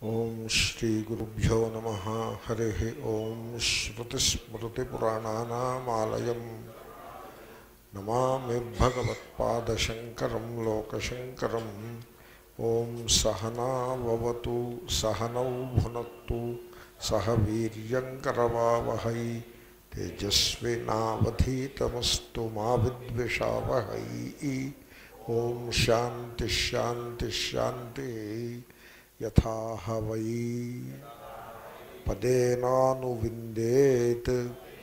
ఓం శ్రీగురుభ్యో నమ హరి ఓం శ్రుతిస్మృతిపురాణానామాలయం నమామి భగవత్పాదశంకరం లోకశంకరం ఓం సహనావతు సహనౌ భునత్తు సహ వీర్యంకరవావహై తేజస్వినావధీతమస్తు మా విద్విషావహై ఓం శాంతి శాంతి శాంతి యథాహ వై పదేనాను విందేత్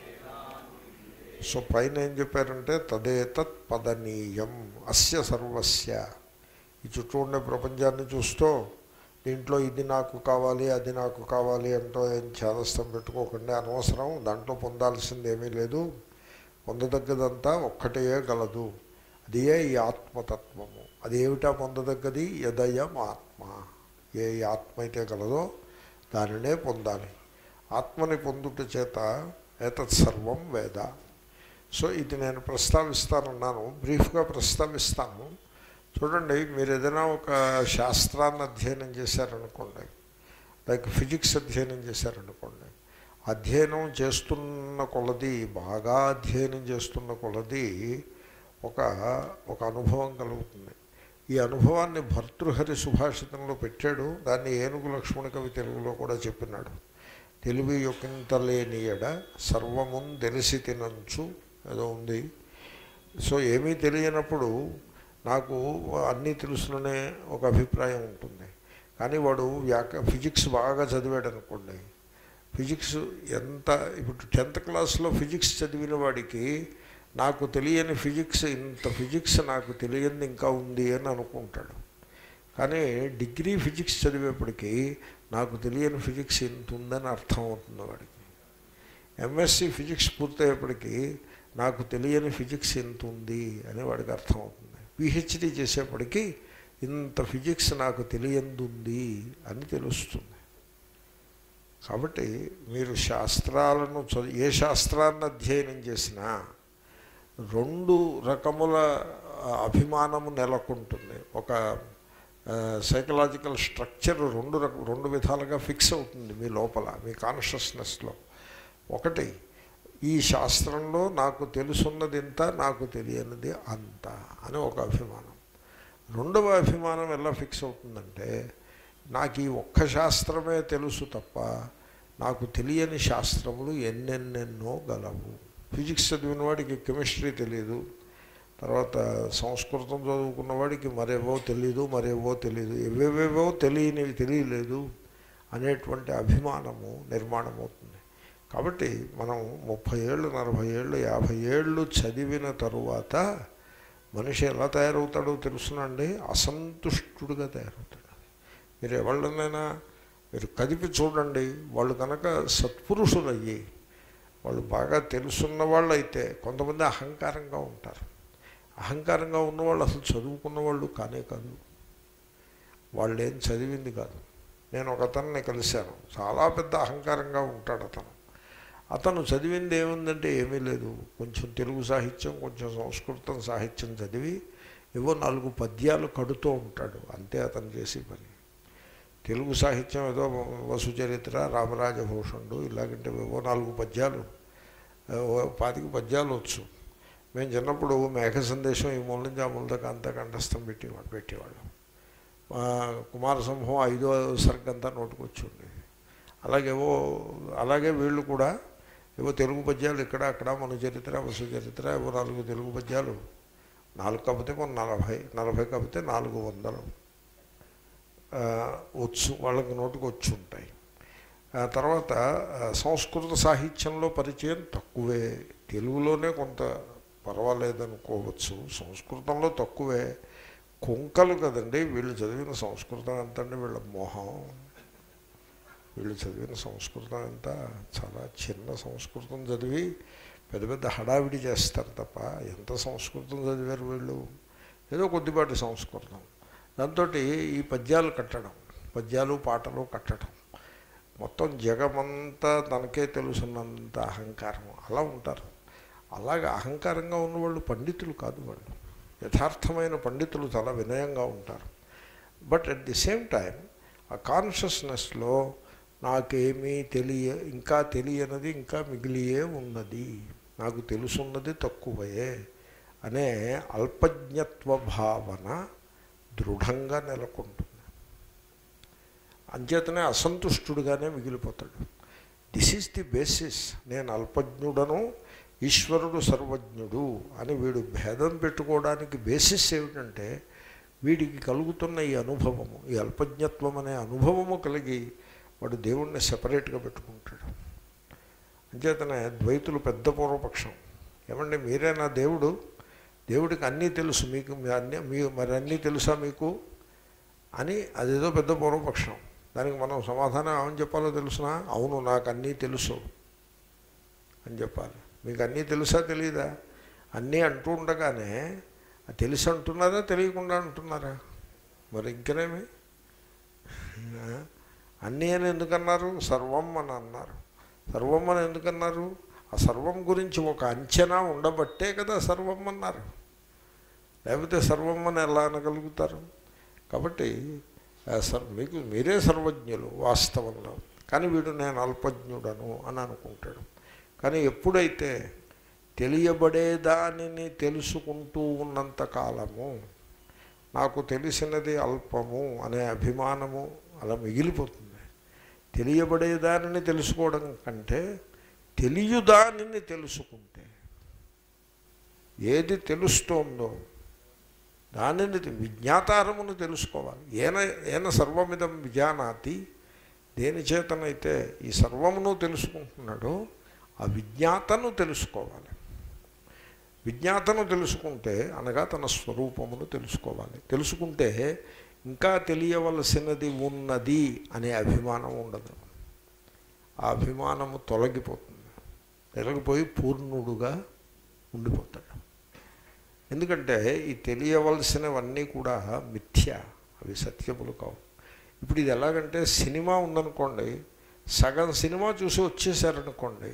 సో పైన ఏం చెప్పారంటే తదేతత్ పదనీయం అస్య సర్వస్య ఈ చుట్టూ ఉండే ప్రపంచాన్ని చూస్తూ దీంట్లో ఇది నాకు కావాలి అది నాకు కావాలి అంటూ ఏం చేదస్తం పెట్టుకోకుండా అనవసరం దాంట్లో పొందాల్సింది ఏమీ లేదు పొందదగ్గదంతా ఒక్కటే గలదు అదే ఈ ఆత్మతత్వము అది ఏమిటా పొందదగ్గది యదయం ఆత్మ ఏ ఆత్మ అయితే గలదో దానినే పొందాలి ఆత్మని పొందుట చేత ఏతత్ సర్వం వేద సో ఇది నేను ప్రస్తావిస్తానన్నాను బ్రీఫ్గా ప్రస్తావిస్తాను చూడండి మీరు ఏదైనా ఒక శాస్త్రాన్ని అధ్యయనం చేశారనుకోండి లైక్ ఫిజిక్స్ అధ్యయనం చేశారనుకోండి అధ్యయనం చేస్తున్న కొలది బాగా అధ్యయనం చేస్తున్న కొలది ఒక ఒక అనుభవం కలుగుతుంది ఈ అనుభవాన్ని భర్తృహరి సుభాషితంలో పెట్టాడు దాన్ని ఏనుగు లక్ష్మణ కవి తెలుగులో కూడా చెప్పినాడు తెలివి యొక్కింత లేనియడ సర్వమున్ తెలిసి తినంచు ఏదో ఉంది సో ఏమీ తెలియనప్పుడు నాకు అన్నీ తెలుసులనే ఒక అభిప్రాయం ఉంటుంది కానీ వాడు వ్యాక ఫిజిక్స్ బాగా చదివాడు అనుకోండి ఫిజిక్స్ ఎంత ఇప్పుడు టెన్త్ క్లాస్లో ఫిజిక్స్ చదివిన వాడికి నాకు తెలియని ఫిజిక్స్ ఇంత ఫిజిక్స్ నాకు తెలియంది ఇంకా ఉంది అని అనుకుంటాడు కానీ డిగ్రీ ఫిజిక్స్ చదివేప్పటికీ నాకు తెలియని ఫిజిక్స్ ఇంత ఉందని అర్థం అవుతుంది వాడికి ఎంఎస్సి ఫిజిక్స్ పూర్తయ్యేప్పటికీ నాకు తెలియని ఫిజిక్స్ ఇంత ఉంది అని వాడికి అర్థం అవుతుంది పిహెచ్డి చేసేప్పటికీ ఇంత ఫిజిక్స్ నాకు తెలియంది ఉంది అని తెలుస్తుంది కాబట్టి మీరు శాస్త్రాలను చదివి ఏ శాస్త్రాన్ని అధ్యయనం చేసినా రెండు రకముల అభిమానము నెలకొంటుంది ఒక సైకలాజికల్ స్ట్రక్చర్ రెండు రక రెండు విధాలుగా ఫిక్స్ అవుతుంది మీ లోపల మీ కాన్షియస్నెస్లో ఒకటి ఈ శాస్త్రంలో నాకు తెలుసున్నది ఇంత నాకు తెలియనిది అంత అని ఒక అభిమానం రెండవ అభిమానం ఎలా ఫిక్స్ అవుతుందంటే నాకు ఈ ఒక్క శాస్త్రమే తెలుసు తప్ప నాకు తెలియని శాస్త్రములు ఎన్నెన్నెన్నో గలవు ఫిజిక్స్ చదివిన వాడికి కెమిస్ట్రీ తెలియదు తర్వాత సంస్కృతం చదువుకున్న వాడికి మరేవో తెలీదు మరేవో తెలియదు ఎవేవేవో తెలియనివి తెలియలేదు అనేటువంటి అభిమానము నిర్మాణం అవుతుంది కాబట్టి మనం ముప్పై ఏళ్ళు నలభై ఏళ్ళు యాభై ఏళ్ళు చదివిన తరువాత మనిషి ఎలా తయారవుతాడో తెలుసునండి అసంతుష్టుడుగా తయారవుతాడు మీరు ఎవళ్ళనైనా మీరు కదిపి చూడండి వాళ్ళు కనుక సత్పురుషులయ్యి వాళ్ళు బాగా తెలుసున్న వాళ్ళు అయితే కొంతమంది అహంకారంగా ఉంటారు అహంకారంగా ఉన్నవాళ్ళు అసలు చదువుకున్న వాళ్ళు కానే కాదు వాళ్ళు ఏం చదివింది కాదు నేను ఒక అతన్ని కలిశాను చాలా పెద్ద అహంకారంగా ఉంటాడు అతను అతను చదివింది ఏముందంటే ఏమీ లేదు కొంచెం తెలుగు సాహిత్యం కొంచెం సంస్కృతం సాహిత్యం చదివి ఏవో నాలుగు పద్యాలు కడుతూ ఉంటాడు అంతే అతను చేసే పని తెలుగు సాహిత్యం ఏదో వసుచరిత్ర రామరాజభూషణుడు ఇలాగంటే ఏవో నాలుగు పద్యాలు పాతిక పద్యాలు వచ్చు మేము చిన్నప్పుడు మేఘ సందేశం ఈ మూల నుంచి ఆ మూల దాకా అంతా కంఠస్థం పెట్టేవాడు పెట్టేవాళ్ళం కుమార సంభవం ఐదో సర్గంతా నోటుకొచ్చి ఉండేది అలాగేవో అలాగే వీళ్ళు కూడా ఏవో తెలుగు పద్యాలు ఇక్కడ అక్కడ మన చరిత్ర వసు చరిత్ర ఏవో నాలుగు తెలుగు పద్యాలు నాలుగు కాకపోతే కొన్ని నలభై నలభై కాకపోతే నాలుగు వందలు వచ్చు వాళ్ళకి నోటుకు వచ్చి ఉంటాయి తర్వాత సంస్కృత సాహిత్యంలో పరిచయం తక్కువే తెలుగులోనే కొంత పర్వాలేదనుకోవచ్చు సంస్కృతంలో తక్కువే కుంకలు కదండి వీళ్ళు చదివిన సంస్కృతం ఎంతండి వీళ్ళ మోహం వీళ్ళు చదివిన సంస్కృతం ఎంత చాలా చిన్న సంస్కృతం చదివి పెద్ద పెద్ద హడావిడి చేస్తారు తప్ప ఎంత సంస్కృతం చదివారు వీళ్ళు ఏదో కొద్దిపాటి సంస్కృతం దాంతో ఈ పద్యాలు కట్టడం పద్యాలు పాటలు కట్టడం మొత్తం జగమంతా తనకే తెలుసున్నంత అహంకారం అలా ఉంటారు అలాగే అహంకారంగా ఉన్నవాళ్ళు పండితులు కాదు వాళ్ళు యథార్థమైన పండితులు చాలా వినయంగా ఉంటారు but at the same time ఆ కాన్షియస్నెస్లో నాకేమీ తెలియ ఇంకా తెలియనిది ఇంకా మిగిలియే ఉన్నది నాకు తెలుసున్నది తక్కువయే అనే అల్పజ్ఞత్వ భావన దృఢంగా నెలకొంటుంది అంచేతనే అసంతుష్టుడుగానే మిగిలిపోతాడు దిస్ ఈజ్ ది బేసిస్ నేను అల్పజ్ఞుడను ఈశ్వరుడు సర్వజ్ఞుడు అని వీడు భేదం పెట్టుకోవడానికి బేసిస్ ఏమిటంటే వీడికి కలుగుతున్న ఈ అనుభవము ఈ అల్పజ్ఞత్వం అనే అనుభవము కలిగి వాడు దేవుణ్ణి సెపరేట్గా పెట్టుకుంటాడు అంచేతనే ద్వైతులు పెద్ద పూర్వపక్షం ఏమండి మీరే నా దేవుడు దేవుడికి అన్నీ తెలుసు మీకు మీ అన్నీ మీ మరి అన్నీ తెలుసా మీకు అని అదేదో పెద్ద పూర్వపక్షం దానికి మనం సమాధానం ఏమని చెప్పాలో తెలుసునా అవును నాకు అన్నీ తెలుసు అని చెప్పాలి మీకు అన్నీ తెలుసా తెలియదా అన్నీ అంటూ ఉండగానే తెలిసి అంటున్నారా తెలియకుండా అంటున్నారా మరి ఇంకనేమి అన్నీ అని ఎందుకన్నారు సర్వం అని అన్నారు సర్వం అని ఎందుకన్నారు ఆ సర్వం గురించి ఒక అంచనా ఉండబట్టే కదా సర్వం అన్నారు లేకపోతే సర్వం అని ఎలా అనగలుగుతారు కాబట్టి సర్ మీకు మీరే సర్వజ్ఞులు వాస్తవంలో కానీ వీడు నేను అల్పజ్ఞుడను అని అనుకుంటాడు కానీ ఎప్పుడైతే తెలియబడే దానిని తెలుసుకుంటూ ఉన్నంత కాలము నాకు తెలిసినది అల్పము అనే అభిమానము అలా మిగిలిపోతుంది తెలియబడే దానిని తెలుసుకోవడం కంటే తెలియదానిని తెలుసుకుంటే ఏది తెలుస్తోందో దానిని విజ్ఞాతారమును తెలుసుకోవాలి ఏన ఏన సర్వమిదం విజానాతి దేని చేతనైతే ఈ సర్వమును తెలుసుకుంటున్నాడో ఆ విజ్ఞాతను తెలుసుకోవాలి విజ్ఞాతను తెలుసుకుంటే అనగా తన స్వరూపమును తెలుసుకోవాలి తెలుసుకుంటే ఇంకా తెలియవలసినది ఉన్నది అనే అభిమానం ఉండదు ఆ అభిమానము తొలగిపోతుంది తొలగిపోయి పూర్ణుడుగా ఉండిపోతాడు ఎందుకంటే ఈ తెలియవలసినవన్నీ కూడా మిథ్య అవి సత్యములు కావు ఇప్పుడు ఇది ఎలాగంటే సినిమా ఉందనుకోండి సగం సినిమా చూసి వచ్చేసారనుకోండి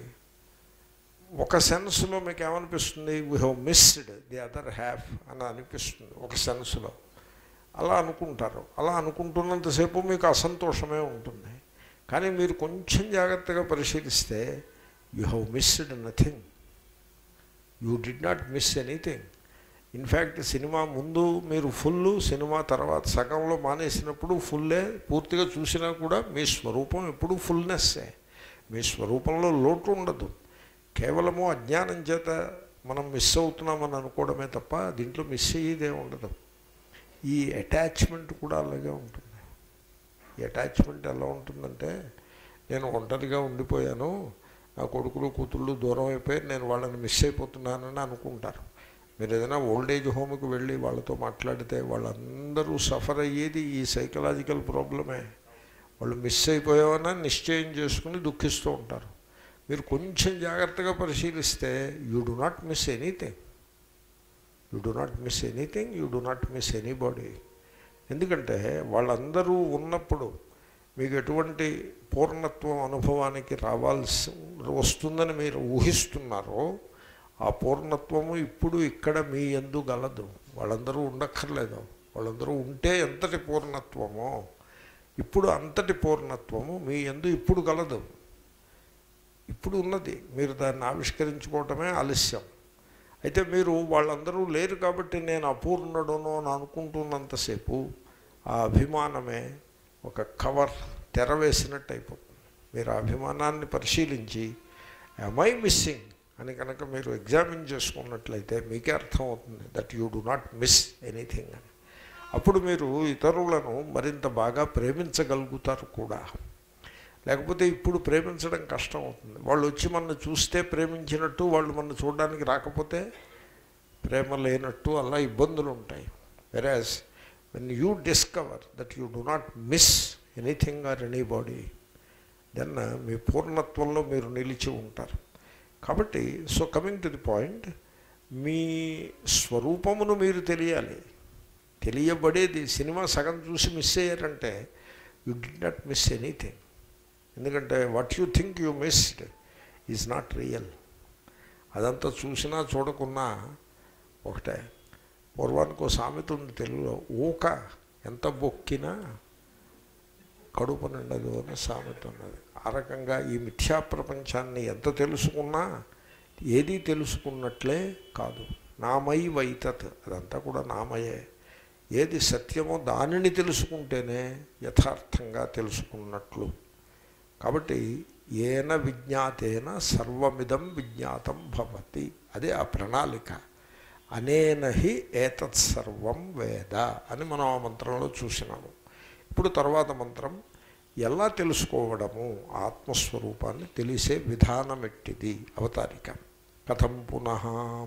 ఒక సెన్స్లో మీకు ఏమనిపిస్తుంది we have missed the other half అని అనిపిస్తుంది ఒక సెన్స్లో అలా అనుకుంటారు అలా అనుకుంటున్నంతసేపు మీకు అసంతోషమే ఉంటుంది కానీ మీరు కొంచెం జాగ్రత్తగా పరిశీలిస్తే you have missed nothing you did not miss anything in fact cinema ముందు మీరు ఫుల్ సినిమా తర్వాత సగంలో మానేసినప్పుడు ఫుల్లే పూర్తిగా చూసినా కూడా మీ స్వరూపం ఎప్పుడు ఫుల్నెస్సే మీ స్వరూపంలో లోటు ఉండదు కేవలము అజ్ఞానం చేత మనం మిస్ అవుతున్నామని అనుకోవడమే తప్ప దీంట్లో మిస్ అయ్యేదే ఉండదు ఈ అటాచ్మెంట్ కూడా అలాగే ఉంటుంది ఈ అటాచ్మెంట్ ఎలా ఉంటుందంటే నేను ఒంటరిగా ఉండిపోయాను నా కొడుకులు కూతుళ్ళు దూరం అయిపోయి నేను వాళ్ళని మిస్ అయిపోతున్నానని అనుకుంటారు మీరు ఏదైనా ఓల్డ్ ఏజ్ హోమ్కి వెళ్ళి వాళ్ళతో మాట్లాడితే వాళ్ళందరూ సఫర్ అయ్యేది ఈ సైకలాజికల్ ప్రాబ్లమే వాళ్ళు మిస్ అయిపోయామని నిశ్చయం చేసుకుని దుఃఖిస్తూ ఉంటారు మీరు కొంచెం జాగ్రత్తగా పరిశీలిస్తే you do not miss anything you do not miss anything you do not miss anybody ఎందుకంటే వాళ్ళందరూ ఉన్నప్పుడు మీకు ఎటువంటి పూర్ణత్వం అనుభవానికి రావాల్సి వస్తుందని మీరు ఊహిస్తున్నారో ఆ పూర్ణత్వము ఇప్పుడు ఇక్కడ మీ ఎందు గలదు వాళ్ళందరూ ఉండక్కర్లేదు వాళ్ళందరూ ఉంటే ఎంతటి పూర్ణత్వమో ఇప్పుడు అంతటి పూర్ణత్వము మీ ఎందు ఇప్పుడు గలదు ఇప్పుడు ఉన్నది మీరు దాన్ని ఆవిష్కరించుకోవటమే ఆలస్యం అయితే మీరు వాళ్ళందరూ లేరు కాబట్టి నేను అపూర్ణుడును అని అనుకుంటున్నంతసేపు ఆ అభిమానమే ఒక కవర్ తెర వేసినట్టు అయిపోతుంది మీరు ఆ అభిమానాన్ని పరిశీలించి ఐ మిస్సింగ్ అని కనుక మీరు ఎగ్జామిన్ చేసుకున్నట్లయితే మీకే అర్థమవుతుంది that you do not miss anything అని అప్పుడు మీరు ఇతరులను మరింత బాగా ప్రేమించగలుగుతారు కూడా లేకపోతే ఇప్పుడు ప్రేమించడం కష్టం అవుతుంది వాళ్ళు వచ్చి మన చూస్తే ప్రేమించినట్టు వాళ్ళు మన చూడడానికి రాకపోతే ప్రేమ లేనట్టు అలా ఇబ్బందులు ఉంటాయి whereas when you discover that you do not miss anything or anybody then మీ పూర్ణత్వంలో మీరు నిలిచి ఉంటారు కాబట్టి so coming to the point మీ స్వరూపమును మీరు తెలియాలి తెలియబడేది సినిమా సగం చూసి మిస్ అయ్యారంటే you did not miss anything ఎందుకంటే what you think you missed is not real అదంతా చూసినా చూడకున్నా ఒకటే పూర్వానికి ఒక సామెత ఉంది తెలుగులో ఊక ఎంత బొక్కినా కడుపు నిండదు అని సామెత ఉన్నది ఆ రకంగా ఈ మిథ్యా ప్రపంచాన్ని ఎంత తెలుసుకున్నా ఏది తెలుసుకున్నట్లే కాదు నామై వైతత్ అదంతా కూడా నామయే ఏది సత్యమో దానిని తెలుసుకుంటేనే యథార్థంగా తెలుసుకున్నట్లు కాబట్టి ఏన విజ్ఞాతేన సర్వమిదం విజ్ఞాతం భవతి అదే ఆ ప్రణాళిక అనేన హి ఏతత్ సర్వం వేద అని మనం ఆ మంత్రంలో చూసినాము ఇప్పుడు తర్వాత మంత్రం ఎలా తెలుసుకోవడము ఆత్మస్వరూపాన్ని తెలిసే విధానం ఎట్టిది అవతారిక కథం పునః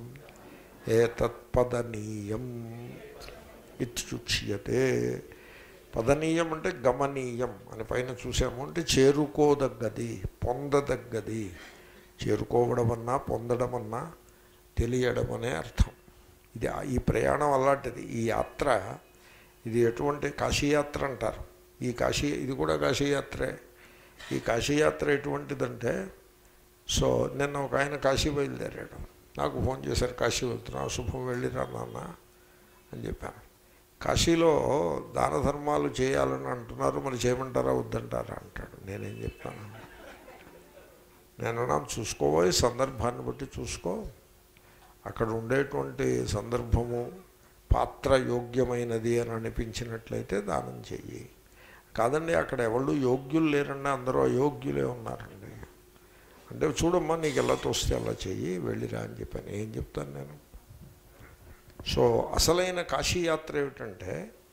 ఏతత్పదనీయం ఇత్యుచ్యతే పదనీయం అంటే గమనీయం అని పైన చూసాము అంటే చేరుకోదగ్గది పొందదగ్గది చేరుకోవడం అన్నా పొందడం అన్నా తెలియడం అనే అర్థం ఇది ఈ ప్రయాణం అలాంటిది ఈ యాత్ర ఇది ఎటువంటి కాశీయాత్ర అంటారు ఈ కాశీ ఇది కూడా కాశీయాత్రే ఈ కాశీయాత్ర ఎటువంటిదంటే సో నిన్న ఒక ఆయన కాశీ బయలుదేరాడు నాకు ఫోన్ చేశారు కాశీ వెళ్తున్నా శుభం వెళ్ళిరా నాన్న అని చెప్పాను కాశీలో దాన ధర్మాలు చేయాలని అంటున్నారు మరి చేయమంటారా వద్దంటారా అంటాడు నేనేం చెప్తాను నేను నా చూసుకోబోయే సందర్భాన్ని బట్టి చూసుకో అక్కడ ఉండేటువంటి సందర్భము పాత్ర యోగ్యమైనది అని అనిపించినట్లయితే దానం చెయ్యి కాదండి అక్కడ ఎవళ్ళు యోగ్యులు లేరండి అందరూ అయోగ్యులే ఉన్నారండి అంటే చూడమ్మా నీకు ఎలా తోస్తే అలా చెయ్యి వెళ్ళిరా అని చెప్పాను ఏం చెప్తాను నేను సో అసలైన కాశీయాత్ర ఏమిటంటే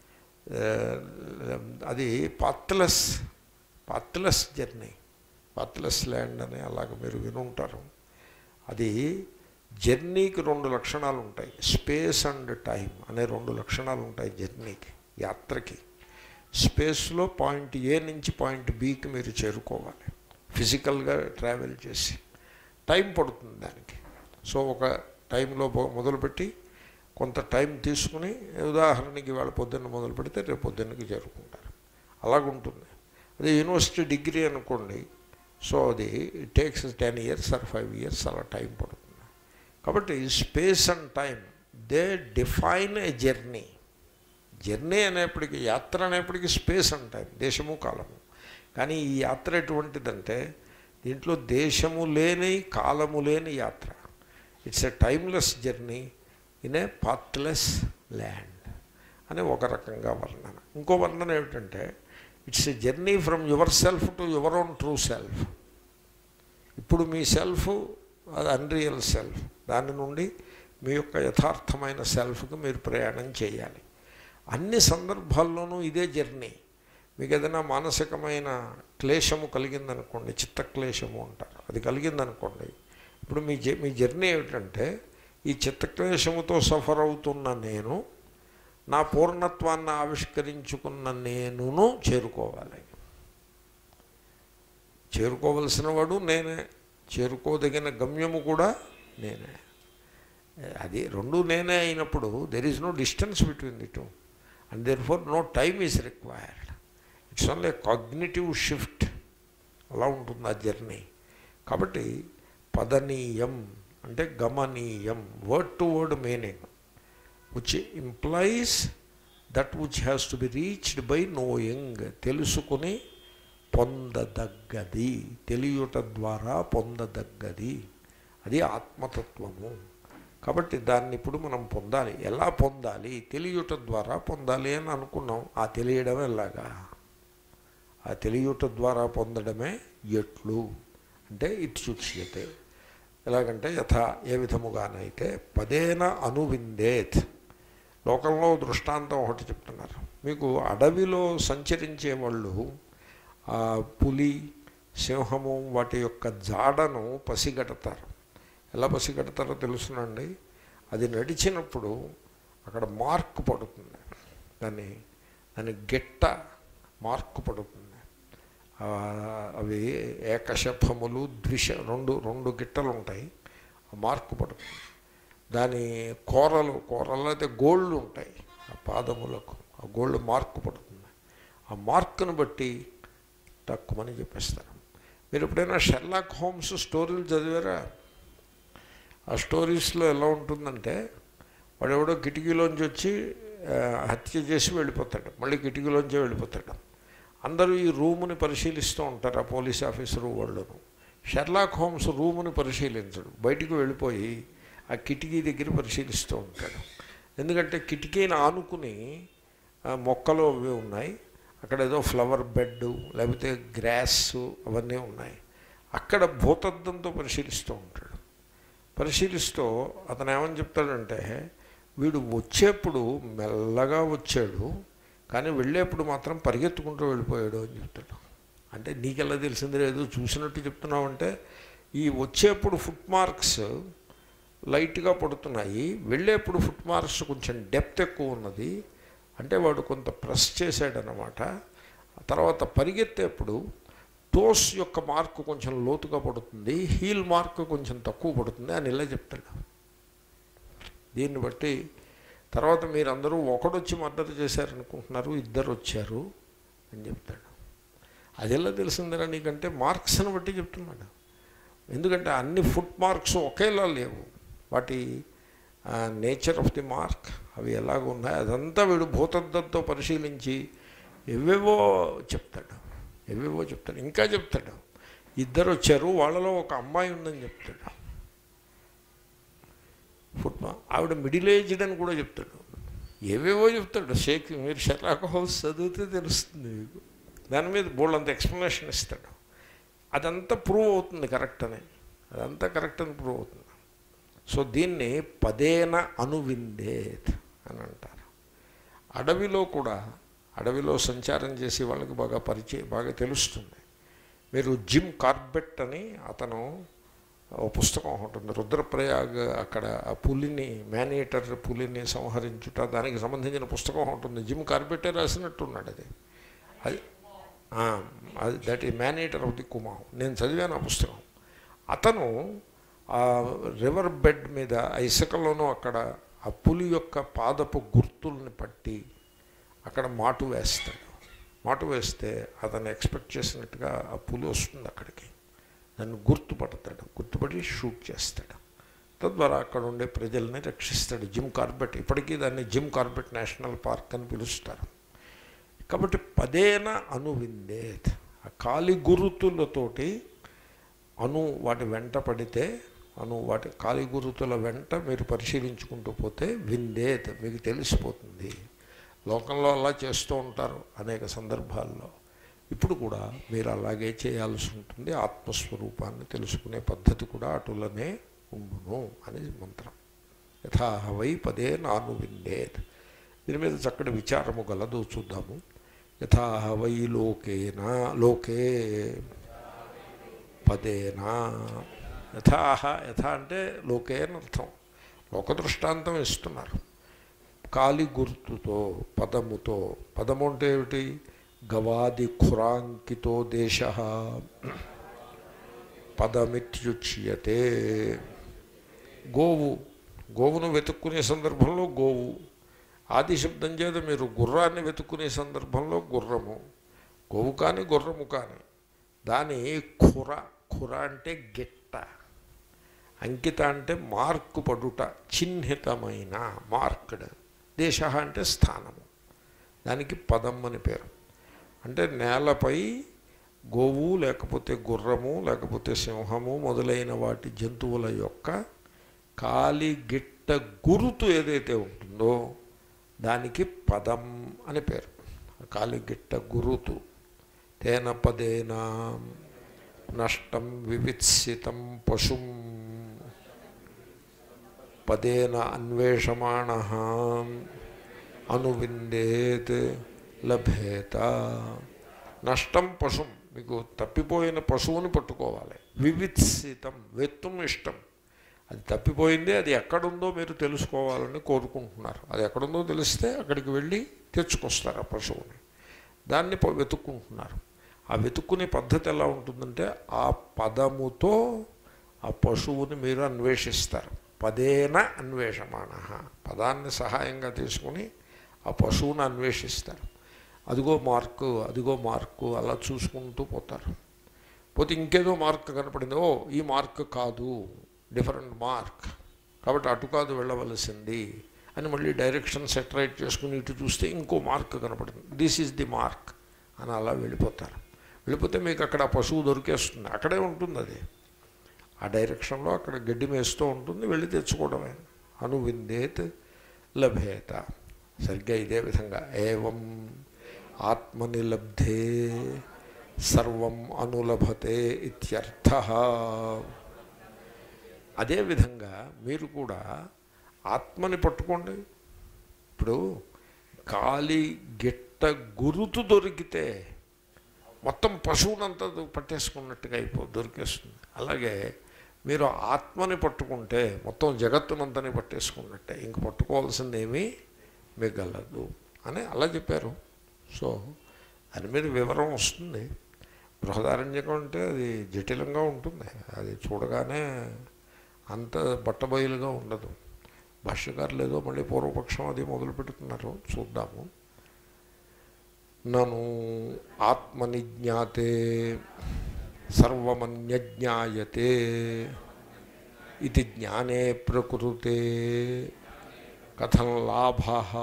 అది pathless pathless journey pathless land అని అలాగ మీరు వినుంటారు అది జర్నీకి రెండు లక్షణాలు ఉంటాయి స్పేస్ అండ్ టైం అనే రెండు లక్షణాలు ఉంటాయి జర్నీకి యాత్రకి స్పేస్లో పాయింట్ ఏ నుంచి పాయింట్ బికి మీరు చేరుకోవాలి ఫిజికల్గా ట్రావెల్ చేసి టైం పడుతుంది దానికి సో ఒక టైంలో మొదలుపెట్టి కొంత టైం తీసుకుని ఉదాహరణకి ఇవాళ పొద్దున్న మొదలు పెడితే రేపు పొద్దున్నకి చేరుకుంటారు అలాగుంటుంది అదే యూనివర్సిటీ డిగ్రీ అనుకోండి సో అది it takes ten years or five years అలా టైం పడుతుంది కాబట్టి space and time they define a journey journey అనేప్పటికీ యాత్ర అనేప్పటికీ స్పేస్ అండ్ టైం దేశము కాలము కానీ ఈ యాత్ర ఎటువంటిదంటే దీంట్లో దేశము లేని కాలము లేని యాత్ర it's a timeless journey in a pathless land అని ఒక రకంగా వర్ణన ఇంకో వర్ణన ఏమిటంటే it's a journey from your self to your own true self ఇప్పుడు మీ సెల్ఫ్ అది అన్రియల్ సెల్ఫ్ దాని నుండి మీ యొక్క యథార్థమైన సెల్ఫ్కి మీరు ప్రయాణం చేయాలి అన్ని సందర్భాల్లోనూ ఇదే జర్నీ మీకు ఏదైనా మానసికమైన క్లేశము కలిగిందనుకోండి చిత్త క్లేశము అంటారు అది కలిగిందనుకోండి ఇప్పుడు మీ జ మీ జర్నీ ఏమిటంటే ఈ చిత్తక్లేశముతో సఫర్ అవుతున్న నేను నా పూర్ణత్వాన్ని ఆవిష్కరించుకున్న నేనును చేరుకోవాలి చేరుకోవలసిన వాడు నేనే చేరుకోదగిన గమ్యము కూడా నేనే అది రెండు నేనే అయినప్పుడు there is no distance between the two and therefore no time is required it's only cognitive shift అలా ఉంటుంది ఆ జర్నీ కాబట్టి పదనీయం అంటే గమనీయం word to word meaning which implies that which has to be reached by knowing తెలుసుకుని పొందదగ్గది తెలియుట ద్వారా పొందదగ్గది అది ఆత్మతత్వము కాబట్టి దాన్ని ఇప్పుడు మనం పొందాలి ఎలా పొందాలి తెలియుట ద్వారా పొందాలి అని అనుకున్నాం ఆ తెలియడం ఎలాగా ఆ తెలియుట ద్వారా పొందడమే ఎట్లు అంటే ఇత్యుచ్యతే ఎలాగంటే యథ ఏ విధముగానైతే పదేన అనువిందేత్ లోకంలో దృష్టాంతం ఒకటి చెప్తున్నారు మీకు అడవిలో సంచరించే వాళ్ళు ఆ పులి సింహము వాటి యొక్క జాడను పసిగడతారు ఎలా పసిగడతారో తెలుసునండి అది నడిచినప్పుడు అక్కడ మార్క్ పడుతుంది దాన్ని దాని గిట్ట మార్క్ పడుతుంది అవి ఏకశఫములు ద్విష రెండు రెండు గిట్టలు ఉంటాయి ఆ మార్క్ పడుతుంది దాని కూరలు కూరలు అయితే గోళ్ళు ఉంటాయి ఆ పాదములకు ఆ గోల్డ్ మార్క్ పడుతుంది ఆ మార్క్ను బట్టి తక్కువని చెప్పేస్తారు మీరు ఎప్పుడైనా షెర్లాక్ హోమ్స్ స్టోరీలు చదివారా ఆ స్టోరీస్లో ఎలా ఉంటుందంటే వాడెవడో కిటికీలోంచి వచ్చి హత్య చేసి వెళ్ళిపోతాడు మళ్ళీ కిటికీలోంచే వెళ్ళిపోతాడు అందరూ ఈ రూముని పరిశీలిస్తూ ఉంటారు ఆ పోలీస్ ఆఫీసరు వాళ్ళను షెర్లాక్ హోమ్స్ రూముని పరిశీలించడు బయటికి వెళ్ళిపోయి ఆ కిటికీ దగ్గర పరిశీలిస్తూ ఉంటాడు ఎందుకంటే కిటికీని ఆనుకుని ఆ, మొక్కలు అవి ఉన్నాయి అక్కడ ఏదో ఫ్లవర్ బెడ్ లేకపోతే గ్రాస్ అవన్నీ ఉన్నాయి అక్కడ భూతద్దంతో పరిశీలిస్తూ ఉంటాడు పరిశీలిస్తూ అతను ఏమని చెప్తాడంటే వీడు వచ్చేప్పుడు మెల్లగా వచ్చాడు కానీ వెళ్ళేప్పుడు మాత్రం పరిగెత్తుకుంటూ వెళ్ళిపోయాడు అని చెప్తాడు అంటే నీకెలా తెలిసింది లేదు చూసినట్టు చెప్తున్నావు అంటే ఈ వచ్చేప్పుడు ఫుట్ మార్క్స్ లైట్గా పడుతున్నాయి వెళ్ళేప్పుడు ఫుట్ మార్క్స్ కొంచెం డెప్త్ ఎక్కువ ఉన్నది అంటే వాడు కొంత ప్రెస్ చేశాడనమాట తర్వాత పరిగెత్తేప్పుడు టోస్ యొక్క మార్కు కొంచెం లోతుగా పడుతుంది హీల్ మార్క్ కొంచెం తక్కువ పడుతుంది అని ఇలా చెప్తాడు దీన్ని బట్టి తర్వాత మీరందరూ ఒకడొచ్చి మర్డర్ చేశారనుకుంటున్నారు ఇద్దరు వచ్చారు అని చెప్తాడు అది ఎలా తెలిసిందిరా నీకంటే మార్క్స్ని బట్టి చెప్తున్నాడు ఎందుకంటే అన్ని ఫుట్ మార్క్స్ ఒకేలా లేవు వాటి నేచర్ ఆఫ్ ది మార్క్ అవి ఎలాగ ఉన్నాయి అదంతా వీడు భూతద్దంతో పరిశీలించి ఎవేవో చెప్తాడు ఎవేవో చెప్తాడు ఇంకా చెప్తాడు ఇద్దరు వచ్చారు వాళ్ళలో ఒక అమ్మాయి ఉందని చెప్తాడు ఫుట్ ఆవిడ మిడిల్ ఏజ్డ్ అని కూడా చెప్తాడు ఏవేవో చెప్తాడు షేక్ మీరు షెర్లాక్ హౌస్ చదివితే తెలుస్తుంది మీకు దాని మీద బోల్డంత ఎక్స్ప్లెనేషన్ ఇస్తాడు అదంతా ప్రూవ్ అవుతుంది కరెక్ట్ అని అదంతా కరెక్ట్ అని ప్రూవ్ అవుతుంది సో దీన్ని పదేన అనువిందేత్ అని అంటారు అడవిలో కూడా అడవిలో సంచారం చేసి వాళ్ళకి బాగా పరిచయం బాగా తెలుస్తుంది మీరు జిమ్ కార్బెట్ అని అతను ఓ పుస్తకం ఉంటుంది రుద్రప్రయాగ్ అక్కడ ఆ పులిని మేనేటర్ పులిని సంహరించుట దానికి సంబంధించిన పుస్తకం ఉంటుంది జిమ్ కార్బెట్టే రాసినట్టున్నాడు అది అది ఆ, అది దట్ ఈ మేనేటర్ ఆఫ్ ది కుమా నేను చదివాను ఆ పుస్తకం అతను ఆ రివర్ బెడ్ మీద ఆ ఇసుకలోనూ అక్కడ ఆ పులి యొక్క పాదపు గుర్తుల్ని పట్టి అక్కడ మాటు వేస్తాడు మాటు వేస్తే అతను ఎక్స్పెక్ట్ చేసినట్టుగా ఆ పులి వస్తుంది అక్కడికి దాన్ని గుర్తుపడతాడు గుర్తుపడి షూట్ చేస్తాడు తద్వారా అక్కడ ఉండే ప్రజల్ని రక్షిస్తాడు జిమ్ కార్బెట్ ఇప్పటికీ దాన్ని జిమ్ కార్బెట్ నేషనల్ పార్క్ అని పిలుస్తారు కాబట్టి పదేన అనువిందేత్ ఆ కాలి గురుతులతోటి అను వాటి వెంట పడితే అను వాటి కాలి గురుతుల వెంట మీరు పరిశీలించుకుంటూ పోతే విందేత్ మీకు తెలిసిపోతుంది లోకంలో అలా చేస్తూ ఉంటారు అనేక సందర్భాల్లో ఇప్పుడు కూడా మీరు అలాగే చేయాల్సి ఉంటుంది ఆత్మస్వరూపాన్ని తెలుసుకునే పద్ధతి కూడా అటులనే ఉండును అనేది మంత్రం యథా వై పదే నాను విందేత్ దీని మీద చక్కటి విచారము గలదు చూద్దాము యథా వై లోకేనా లోకే పదేనా యథాహ యథ అంటే లోకే అని అర్థం లోక దృష్టాంతం ఇస్తున్నారు కాలి గుర్తుతో పదముతో పదము అంటే ఏమిటి గవాది ఖురాంకితో దేశ పదమిత్యుచ్యతే గోవు గోవును వెతుక్కునే సందర్భంలో గోవు ఆది శబ్దం చేత మీరు గుర్రాన్ని వెతుక్కునే సందర్భంలో గుర్రము గోవు కానీ గుర్రము కానీ దాని ఖుర ఖుర అంటే గిట్ట అంకిత అంటే మార్కు పడుట చిహ్నితమైన మార్క్డ్ దేశ అంటే స్థానము దానికి పదం అని పేరు అంటే నేలపై గోవు లేకపోతే గుర్రము లేకపోతే సింహము మొదలైన వాటి జంతువుల యొక్క కాలి గిట్ట గురుతు ఏదైతే ఉంటుందో దానికి పదం అని పేరు కాలి గిట్ట గురుతు తేన పదేనా నష్టం వివిత్సితం పశుం పదేన అన్వేషమాణ అనువిందేత్ లభేత నష్టం పశుం మీకు తప్పిపోయిన పశువుని పట్టుకోవాలి వివిత్సితం వెత్తుం ఇష్టం అది తప్పిపోయింది అది ఎక్కడుందో మీరు తెలుసుకోవాలని కోరుకుంటున్నారు అది ఎక్కడుందో తెలిస్తే అక్కడికి వెళ్ళి తెచ్చుకొస్తారు ఆ పశువుని దాన్ని ప- వెతుక్కుంటున్నారు ఆ వెతుక్కునే పద్ధతి ఎలా ఉంటుందంటే ఆ పదముతో ఆ పశువుని మీరు అన్వేషిస్తారు పదేన అన్వేషమాణ పదాన్ని సహాయంగా తీసుకుని ఆ పశువుని అన్వేషిస్తారు అదిగో మార్కు అదిగో మార్కు అలా చూసుకుంటూ పోతారు పోతే ఇంకేదో మార్క్ కనపడింది ఓ ఈ మార్క్ కాదు డిఫరెంట్ మార్క్ కాబట్టి అటు కాదు వెళ్ళవలసింది అని మళ్ళీ డైరెక్షన్ సెటరైట్ చేసుకుని ఇటు చూస్తే ఇంకో మార్క్ కనపడింది దిస్ ఈజ్ ది మార్క్ అని అలా వెళ్ళిపోతారు వెళ్ళిపోతే మీకు అక్కడ ఆ పశువు దొరికేస్తుంది అక్కడే ఉంటుంది అది ఆ డైరెక్షన్లో అక్కడ గడ్డి మేస్తూ ఉంటుంది వెళ్ళి తెచ్చుకోవడమే అనువిందేత్ లభేత సరిగ్గా ఇదే విధంగా ఏవం ఆత్మని లబ్ధే సర్వం అనులభతే ఇత్యర్థ అదేవిధంగా మీరు కూడా ఆత్మని పట్టుకోండి ఇప్పుడు కాలి గిట్ట గురుతు దొరికితే మొత్తం పశువునంతా పట్టేసుకున్నట్టుగా అయిపో దొరికేస్తుంది అలాగే మీరు ఆత్మని పట్టుకుంటే మొత్తం జగత్తునంతని పట్టేసుకున్నట్టే ఇంక పట్టుకోవాల్సింది ఏమీ మిగలదు అని అలా చెప్పారు సో దాని మీద వివరం వస్తుంది బృహదారణ్యకం అంటే అది జటిలంగా ఉంటుంది అది చూడగానే అంత బట్టబయలుగా ఉండదు భాష్యకారులు ఏదో మళ్ళీ పూర్వపక్షం అది మొదలు పెడుతున్నారు చూద్దాము నను ఆత్మని జ్ఞాతే సర్వమన్యజ్ఞాయతే ఇది జ్ఞానే ప్రకృతే కథం లాభ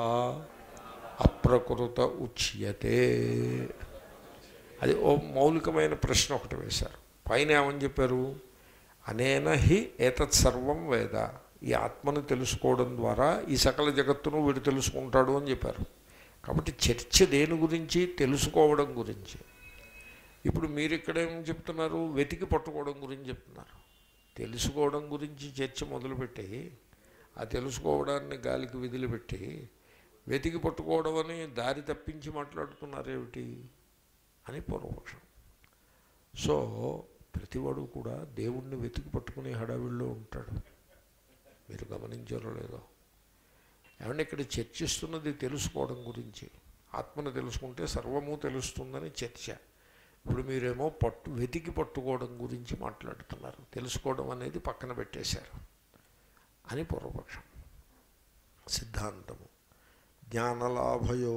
అప్రకృత ఉచ్యతే అది ఓ మౌలికమైన ప్రశ్న ఒకటి వేశారు పైన ఏమని చెప్పారు అనేన హి ఏతత్ సర్వం వేద ఈ ఆత్మను తెలుసుకోవడం ద్వారా ఈ సకల జగత్తును వీడు తెలుసుకుంటాడు అని చెప్పారు కాబట్టి చర్చ దేని గురించి తెలుసుకోవడం గురించి ఇప్పుడు మీరు ఇక్కడేం చెప్తున్నారు వెతికి పట్టుకోవడం గురించి చెప్తున్నారు తెలుసుకోవడం గురించి చర్చ మొదలుపెట్టి ఆ తెలుసుకోవడాన్ని గాలికి విదిలిపెట్టి వెతికి పట్టుకోవడం అని దారి తప్పించి మాట్లాడుతున్నారేమిటి అని పూర్వపక్షం సో ప్రతివాడు కూడా దేవుణ్ణి వెతికి పట్టుకునే హడావిడిలో ఉంటాడు మీరు గమనించారో లేదో ఏమంటే ఇక్కడ చర్చిస్తున్నది తెలుసుకోవడం గురించి ఆత్మను తెలుసుకుంటే సర్వము తెలుస్తుందని చర్చ ఇప్పుడు మీరేమో పట్టు వెతికి పట్టుకోవడం గురించి మాట్లాడుతున్నారు తెలుసుకోవడం అనేది పక్కన పెట్టేశారు అని పూర్వపక్షం సిద్ధాంతము జ్ఞానలాభయో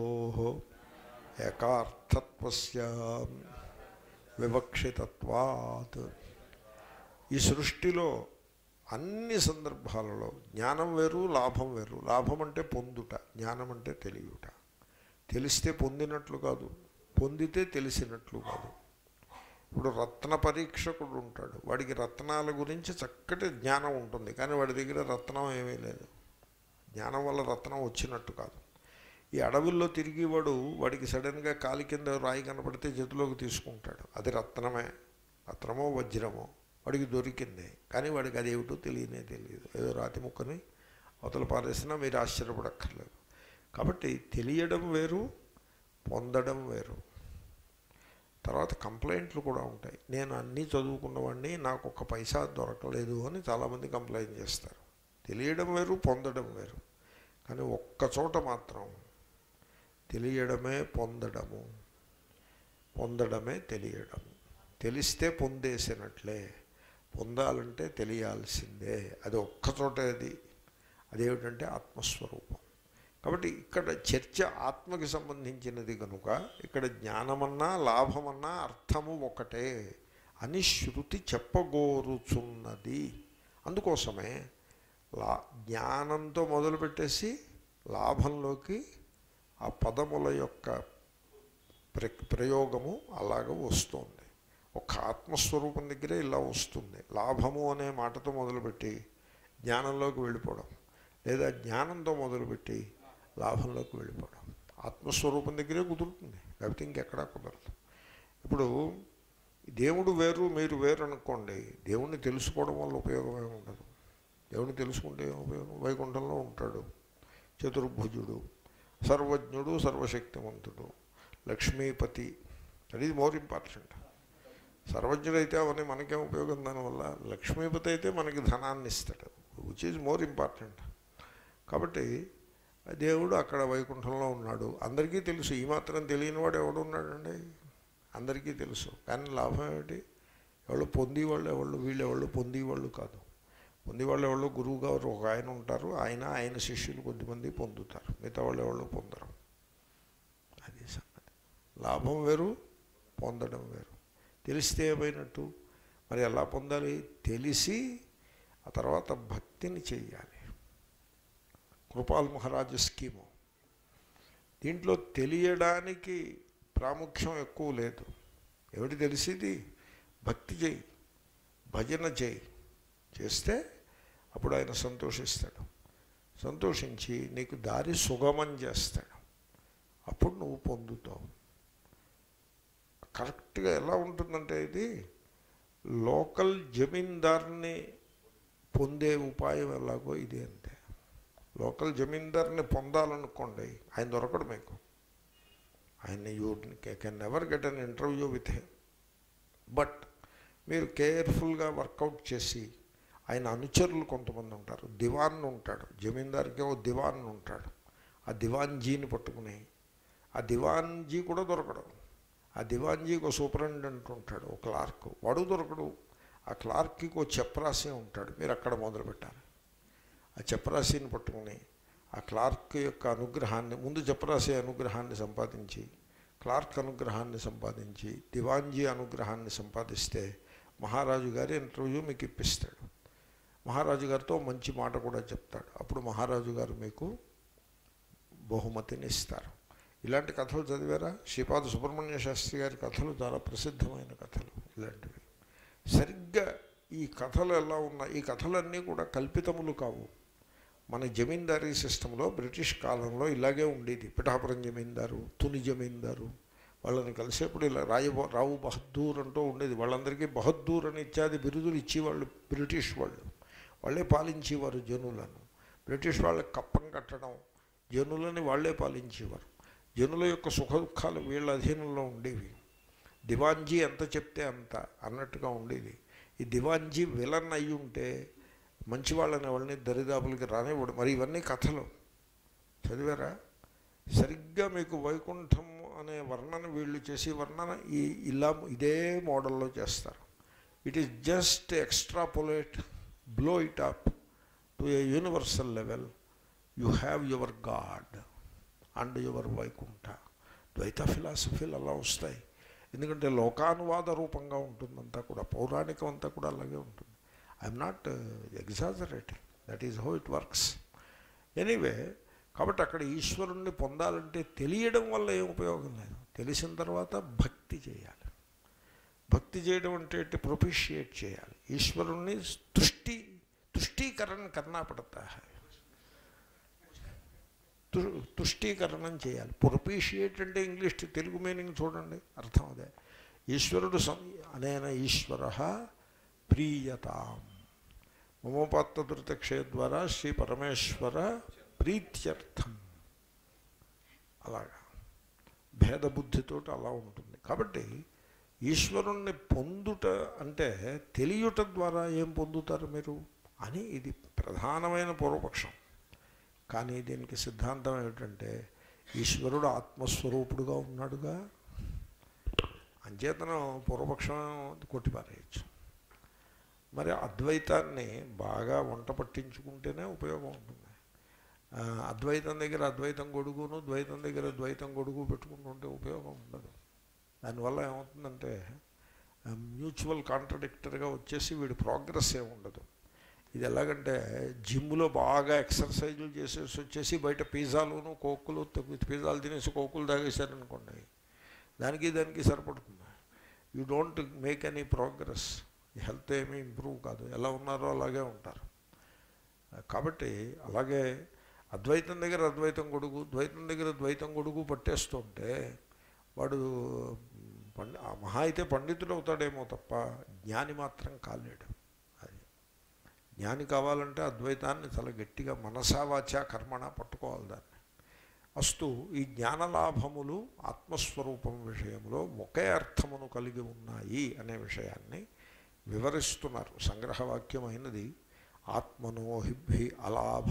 ఏకార్థత్వస్య వివక్షితత్వాత్ ఈ సృష్టిలో అన్ని సందర్భాలలో జ్ఞానం వేరు లాభం వేరు లాభం అంటే పొందుట జ్ఞానం అంటే తెలియట తెలిస్తే పొందినట్లు కాదు పొందితే తెలిసినట్లు కాదు ఇప్పుడు రత్న పరీక్షకుడు ఉంటాడు వాడికి రత్నాల గురించి చక్కటి జ్ఞానం ఉంటుంది కానీ వాడి దగ్గర రత్నం ఏమీ లేదు జ్ఞానం వల్ల రత్నం వచ్చినట్టు కాదు ఈ అడవుల్లో తిరిగి వాడు వాడికి సడన్గా కాలి కింద రాయి కనపడితే చేతిలోకి తీసుకుంటాడు అది రత్నమే రత్నమో వజ్రమో వాడికి దొరికింది కానీ వాడికి అది ఏమిటో తెలియనే తెలియదు ఏదో రాతి ముక్కని అవతల పారేసినా మీరు ఆశ్చర్యపడక్కర్లేదు కాబట్టి తెలియడం వేరు పొందడం వేరు తర్వాత కంప్లైంట్లు కూడా ఉంటాయి నేను అన్నీ చదువుకున్నవాడిని నాకు ఒక పైసా దొరకలేదు అని చాలామంది కంప్లైంట్ చేస్తారు తెలియడం వేరు పొందడం వేరు కానీ ఒక్క చోట మాత్రం తెలియడమే పొందడము పొందడమే తెలియడము తెలిస్తే పొందేసినట్లే పొందాలంటే తెలియాల్సిందే అది ఒక్కచోటే అది అదేమిటంటే ఆత్మస్వరూపం కాబట్టి ఇక్కడ చర్చ ఆత్మకి సంబంధించినది కనుక ఇక్కడ జ్ఞానమన్నా లాభమన్నా అర్థము ఒకటే అని శృతి చెప్పగోరుచున్నది అందుకోసమే లా జ్ఞానంతో మొదలుపెట్టేసి లాభంలోకి ఆ పదముల యొక్క ప్ర ప్రయోగము అలాగ వస్తుంది ఒక ఆత్మస్వరూపం దగ్గరే ఇలా వస్తుంది లాభము అనే మాటతో మొదలుపెట్టి జ్ఞానంలోకి వెళ్ళిపోవడం లేదా జ్ఞానంతో మొదలుపెట్టి లాభంలోకి వెళ్ళిపోవడం ఆత్మస్వరూపం దగ్గరే కుదురుతుంది లేకపోతే ఇంకెక్కడా కుదరదు ఇప్పుడు దేవుడు వేరు మీరు వేరు అనుకోండి దేవుణ్ణి తెలుసుకోవడం వల్ల ఉపయోగం ఏమి ఉండదు దేవుణ్ణి తెలుసుకుంటే ఏం ఉపయోగం వైకుంఠంలో ఉంటాడు చతుర్భుజుడు సర్వజ్ఞుడు సర్వశక్తివంతుడు లక్ష్మీపతి అది మోర్ ఇంపార్టెంట్ సర్వజ్ఞుడైతే అవన్నీ మనకేం ఉపయోగం దానివల్ల లక్ష్మీపతి అయితే మనకి ధనాన్ని ఇస్తాడు విచ్ ఈజ్ మోర్ ఇంపార్టెంట్ కాబట్టి దేవుడు అక్కడ వైకుంఠంలో ఉన్నాడు అందరికీ తెలుసు ఈ మాత్రం తెలియని వాడు ఎవడు ఉన్నాడండి అందరికీ తెలుసు కానీ లాభం ఏమిటి ఎవరు పొందేవాళ్ళు ఎవళ్ళు వీళ్ళు ఎవళ్ళు పొందేవాళ్ళు కాదు పొందేవాళ్ళు ఎవరు గురువు గారు ఒక ఆయన ఉంటారు ఆయన ఆయన శిష్యులు కొద్దిమంది పొందుతారు మిగతా వాళ్ళు ఎవరు పొందరు అది సంగతి లాభం వేరు పొందడం వేరు తెలిస్తే ఏమైనట్టు మరి ఎలా పొందాలి తెలిసి ఆ తర్వాత భక్తిని చెయ్యాలి కృపాల్ మహారాజు స్కీము దీంట్లో తెలియడానికి ప్రాముఖ్యం ఎక్కువ లేదు ఏమిటి తెలిసింది భక్తి చేయి భజన చేయి చేస్తే అప్పుడు ఆయన సంతోషిస్తాడు సంతోషించి నీకు దారి సుగమం చేస్తాడు అప్పుడు నువ్వు పొందుతావు కరెక్ట్గా ఎలా ఉంటుందంటే ఇది లోకల్ జమీందార్ని పొందే ఉపాయం ఎలాగో ఇది అంతే లోకల్ జమీందార్ని పొందాలనుకోండి ఆయన దొరకడు మీకు ఆయన you can never get an interview with him but మీరు కేర్ఫుల్గా వర్కౌట్ చేసి ఆయన అనుచరులు కొంతమంది ఉంటారు దివాన్ ఉంటాడు జమీందార్కి ఓ దివాన్ ఉంటాడు ఆ దివాన్జీని పట్టుకుని ఆ దివాన్జీ కూడా దొరకడు ఆ దివాన్జీకి ఒక సూపరింటెండెంట్ ఉంటాడు ఒక క్లార్క్ వాడు దొరకడు ఆ క్లార్క్కి ఒక చెప్రాసి ఉంటాడు మీరు అక్కడ మొదలు పెట్టాలి ఆ చెప్రాసిని పట్టుకుని ఆ క్లార్క్ యొక్క అనుగ్రహాన్ని ముందు చెప్రాసి అనుగ్రహాన్ని సంపాదించి క్లార్క్ అనుగ్రహాన్ని సంపాదించి దివాన్జీ అనుగ్రహాన్ని సంపాదిస్తే మహారాజు గారి ఇంటర్వ్యూ మీకు ఇప్పిస్తాడు మహారాజు గారితో మంచి మాట కూడా చెప్తాడు అప్పుడు మహారాజు గారు మీకు బహుమతిని ఇస్తారు ఇలాంటి కథలు చదివారా శ్రీపాద సుబ్రహ్మణ్య శాస్త్రి గారి కథలు చాలా ప్రసిద్ధమైన కథలు ఇలాంటివి సరిగ్గా ఈ కథలు ఎలా ఉన్నాయి ఈ కథలన్నీ కూడా కల్పితములు కావు మన జమీందారీ సిస్టంలో బ్రిటిష్ కాలంలో ఇలాగే ఉండేది పిఠాపురం జమీందారు తుని జమీందారు వాళ్ళని కలిసేప్పుడు ఇలా రాయబో రావు బహద్దూర్ అంటూ ఉండేది వాళ్ళందరికీ బహద్దూర్ అని ఇత్యాది బిరుదులు ఇచ్చేవాళ్ళు బ్రిటిష్ వాళ్ళు వాళ్ళే పాలించేవారు జనులను బ్రిటిష్ వాళ్ళకి కప్పం కట్టడం జనులని వాళ్ళే పాలించేవారు జనుల యొక్క సుఖ దుఃఖాలు వీళ్ళ అధీనంలో ఉండేవి దివాన్జీ ఎంత చెప్తే అంత అన్నట్టుగా ఉండేది ఈ దివాన్జీ విలన్ అయి ఉంటే మంచి వాళ్ళని వాళ్ళని దరిదాపులకి రానివ్వడు మరి ఇవన్నీ కథలు చదివారా సరిగ్గా మీకు వైకుంఠం అనే వర్ణన వీళ్ళు చేసి వర్ణన ఈ ఇలా ఇదే మోడల్లో చేస్తారు it is just extrapolate blow it up to a universal level you have your god and your Vaikuntha Dvaita ఫిలాసఫీలు అలా వస్తాయి ఎందుకంటే లోకానువాద రూపంగా ఉంటుందంతా కూడా పౌరాణికం అంతా కూడా అలాగే ఉంటుంది I'm not exaggerating that is how it works anyway కాబట్టి అక్కడ ఈశ్వరుణ్ణి పొందాలంటే తెలియడం వల్ల ఏం ఉపయోగం లేదు తెలిసిన తర్వాత భక్తి చేయాలి భక్తి చేయడం అంటే ప్రొపిషియేట్ చేయాలి ఈశ్వరుణ్ణి తుష్టి తుష్టీకరణ కన్నా పడతా తుష్టీకరణం చేయాలి ప్రొపిషియేట్ అంటే ఇంగ్లీష్ తెలుగు మీనింగ్ చూడండి అర్థం అదే ఈశ్వరుడు సం అనేన ఈశ్వర ప్రీయతాం మమోపాత్తృతక్షయ ద్వారా శ్రీ పరమేశ్వర ప్రీత్యర్థం అలాగా భేదబుద్ధితో అలా ఉంటుంది కాబట్టి ఈశ్వరుణ్ణి పొందుట అంటే తెలియట ద్వారా ఏం పొందుతారు మీరు అని ఇది ప్రధానమైన పూర్వపక్షం కానీ దీనికి సిద్ధాంతం ఏమిటంటే ఈశ్వరుడు ఆత్మస్వరూపుడుగా ఉన్నాడుగా అంచేతనం పూర్వపక్షం కొట్టిపారేయచ్చు మరి అద్వైతాన్ని బాగా వంట పట్టించుకుంటేనే ఉపయోగం ఉంటుంది అద్వైతం దగ్గర అద్వైతం గొడుగును ద్వైతం దగ్గర ద్వైతం గొడుగు పెట్టుకుంటుంటే ఉపయోగం ఉండదు దానివల్ల ఏమవుతుందంటే మ్యూచువల్ కాంట్రడిక్టర్గా వచ్చేసి వీడి ప్రోగ్రెస్ ఏమి ఉండదు ఇది ఎలాగంటే జిమ్లో బాగా ఎక్సర్సైజులు చేసేసి వచ్చేసి బయట పిజ్జాలును కోకులు పిజ్జాలు తినేసి కోకులు తాగేశారనుకోండి దానికి దానికి సరిపడుతుంది you don't make any progress health ఏమీ ఇంప్రూవ్ కాదు ఎలా ఉన్నారో అలాగే ఉంటారు కాబట్టి అలాగే అద్వైతం దగ్గర అద్వైతం గొడుగు ద్వైతం దగ్గర ద్వైతం గొడుగు పట్టేస్తుంటే వాడు పండి మహా అయితే పండితుడు అవుతాడేమో తప్ప జ్ఞాని మాత్రం కాలేడు అది జ్ఞాని కావాలంటే అద్వైతాన్ని చాలా గట్టిగా మనసావాచ కర్మణ పట్టుకోవాలి దాన్ని అస్తు ఈ జ్ఞానలాభములు ఆత్మస్వరూపం విషయంలో ఒకే అర్థమును కలిగి ఉన్నాయి అనే విషయాన్ని వివరిస్తున్నారు సంగ్రహవాక్యమైనది ఆత్మనోహిభి అలాభ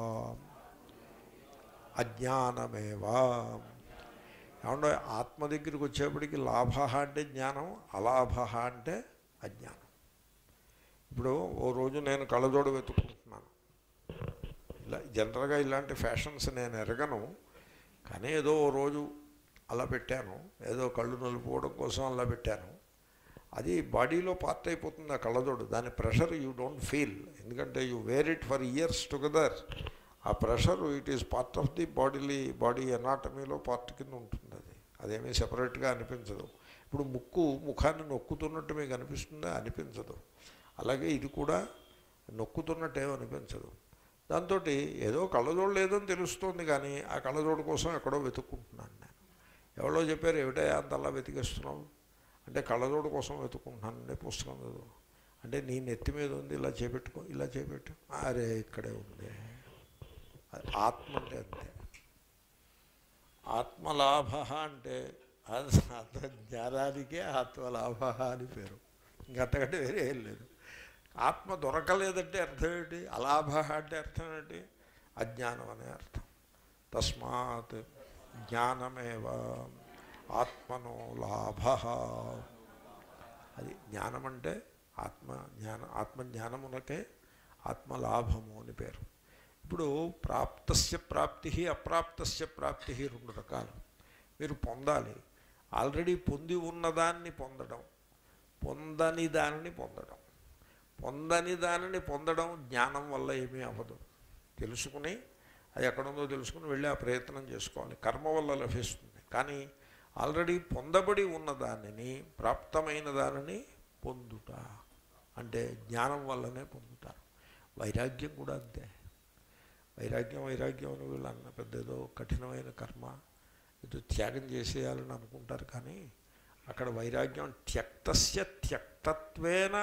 అజ్ఞానమేవా ఏమంటే ఆత్మ దగ్గరికి వచ్చేప్పటికి లాభ అంటే జ్ఞానం అలాభ అంటే అజ్ఞానం ఇప్పుడు ఓ రోజు నేను కళ్ళజోడు వెతుక్కుంటున్నాను ఇలా జనరల్గా ఇలాంటి ఫ్యాషన్స్ నేను ఎరగను కానీ ఏదో ఓ రోజు అలా పెట్టాను ఏదో కళ్ళు నలుపుకోవడం కోసం అలా పెట్టాను అది బాడీలో పార్ట్ అయిపోతుంది ఆ కళ్ళజోడు దాని ప్రెషర్ యూ డోంట్ ఫీల్ ఎందుకంటే you wear it for years together ఆ pressure it is part of the bodily body ఎనాటమీలో పార్ట్ కింద ఉంటుంది అది అదేమీ సెపరేట్గా అనిపించదు ఇప్పుడు ముక్కు ముఖాన్ని నొక్కుతున్నట్టు మీకు అనిపిస్తుందా అనిపించదు అలాగే ఇది కూడా నొక్కుతున్నట్టు అనిపించదు దాంతో ఏదో కళ్ళజోడు లేదని తెలుస్తోంది కానీ ఆ కళ్ళజోడు కోసం ఎక్కడో వెతుక్కుంటున్నాను నేను ఎవరో చెప్పారు ఏమిటా అంతలా వెతికేస్తున్నావు అంటే కళ్ళజోడు కోసం వెతుక్కుంటున్నాను నేను పుస్తకం చదువు అంటే నీ నెత్తి మీద ఉంది ఇలా చేపెట్టుకో ఇలా చేపెట్టు అరే ఇక్కడే ఉంది అది ఆత్మ అంటే అంతే ఆత్మలాభ అంటే అది ఆత్మ జ్ఞానానికే ఆత్మలాభ అని పేరు ఇంకంతకంటే వేరే ఏం లేదు ఆత్మ దొరకలేదంటే అర్థం ఏంటి అలాభ అంటే అర్థం ఏంటి అజ్ఞానం అనే అర్థం తస్మాత్ జ్ఞానమేవ ఆత్మనో లాభ అది జ్ఞానం అంటే ఆత్మ జ్ఞాన ఆత్మజ్ఞానమునకే ఆత్మలాభము అని పేరు ఇప్పుడు ప్రాప్తస్య ప్రాప్తి అప్రాప్తస్య ప్రాప్తి రెండు రకాలు మీరు పొందాలి ఆల్రెడీ పొంది ఉన్నదాన్ని పొందడం పొందని దానిని పొందడం పొందని దానిని పొందడం జ్ఞానం వల్ల ఏమీ అవ్వదు తెలుసుకుని అది ఎక్కడుందో తెలుసుకుని వెళ్ళి ఆ ప్రయత్నం చేసుకోవాలి కర్మ వల్ల లభిస్తుంది కానీ ఆల్రెడీ పొందబడి ఉన్న దానిని ప్రాప్తమైన దానిని పొందుట అంటే జ్ఞానం వల్లనే పొందుతారు వైరాగ్యం కూడా అంతే వైరాగ్యం వైరాగ్యం అని వీళ్ళు అన్న పెద్ద ఏదో కఠినమైన కర్మ ఏదో త్యాగం చేసేయాలని అనుకుంటారు కానీ అక్కడ వైరాగ్యం త్యక్తస్య త్యక్తత్వేన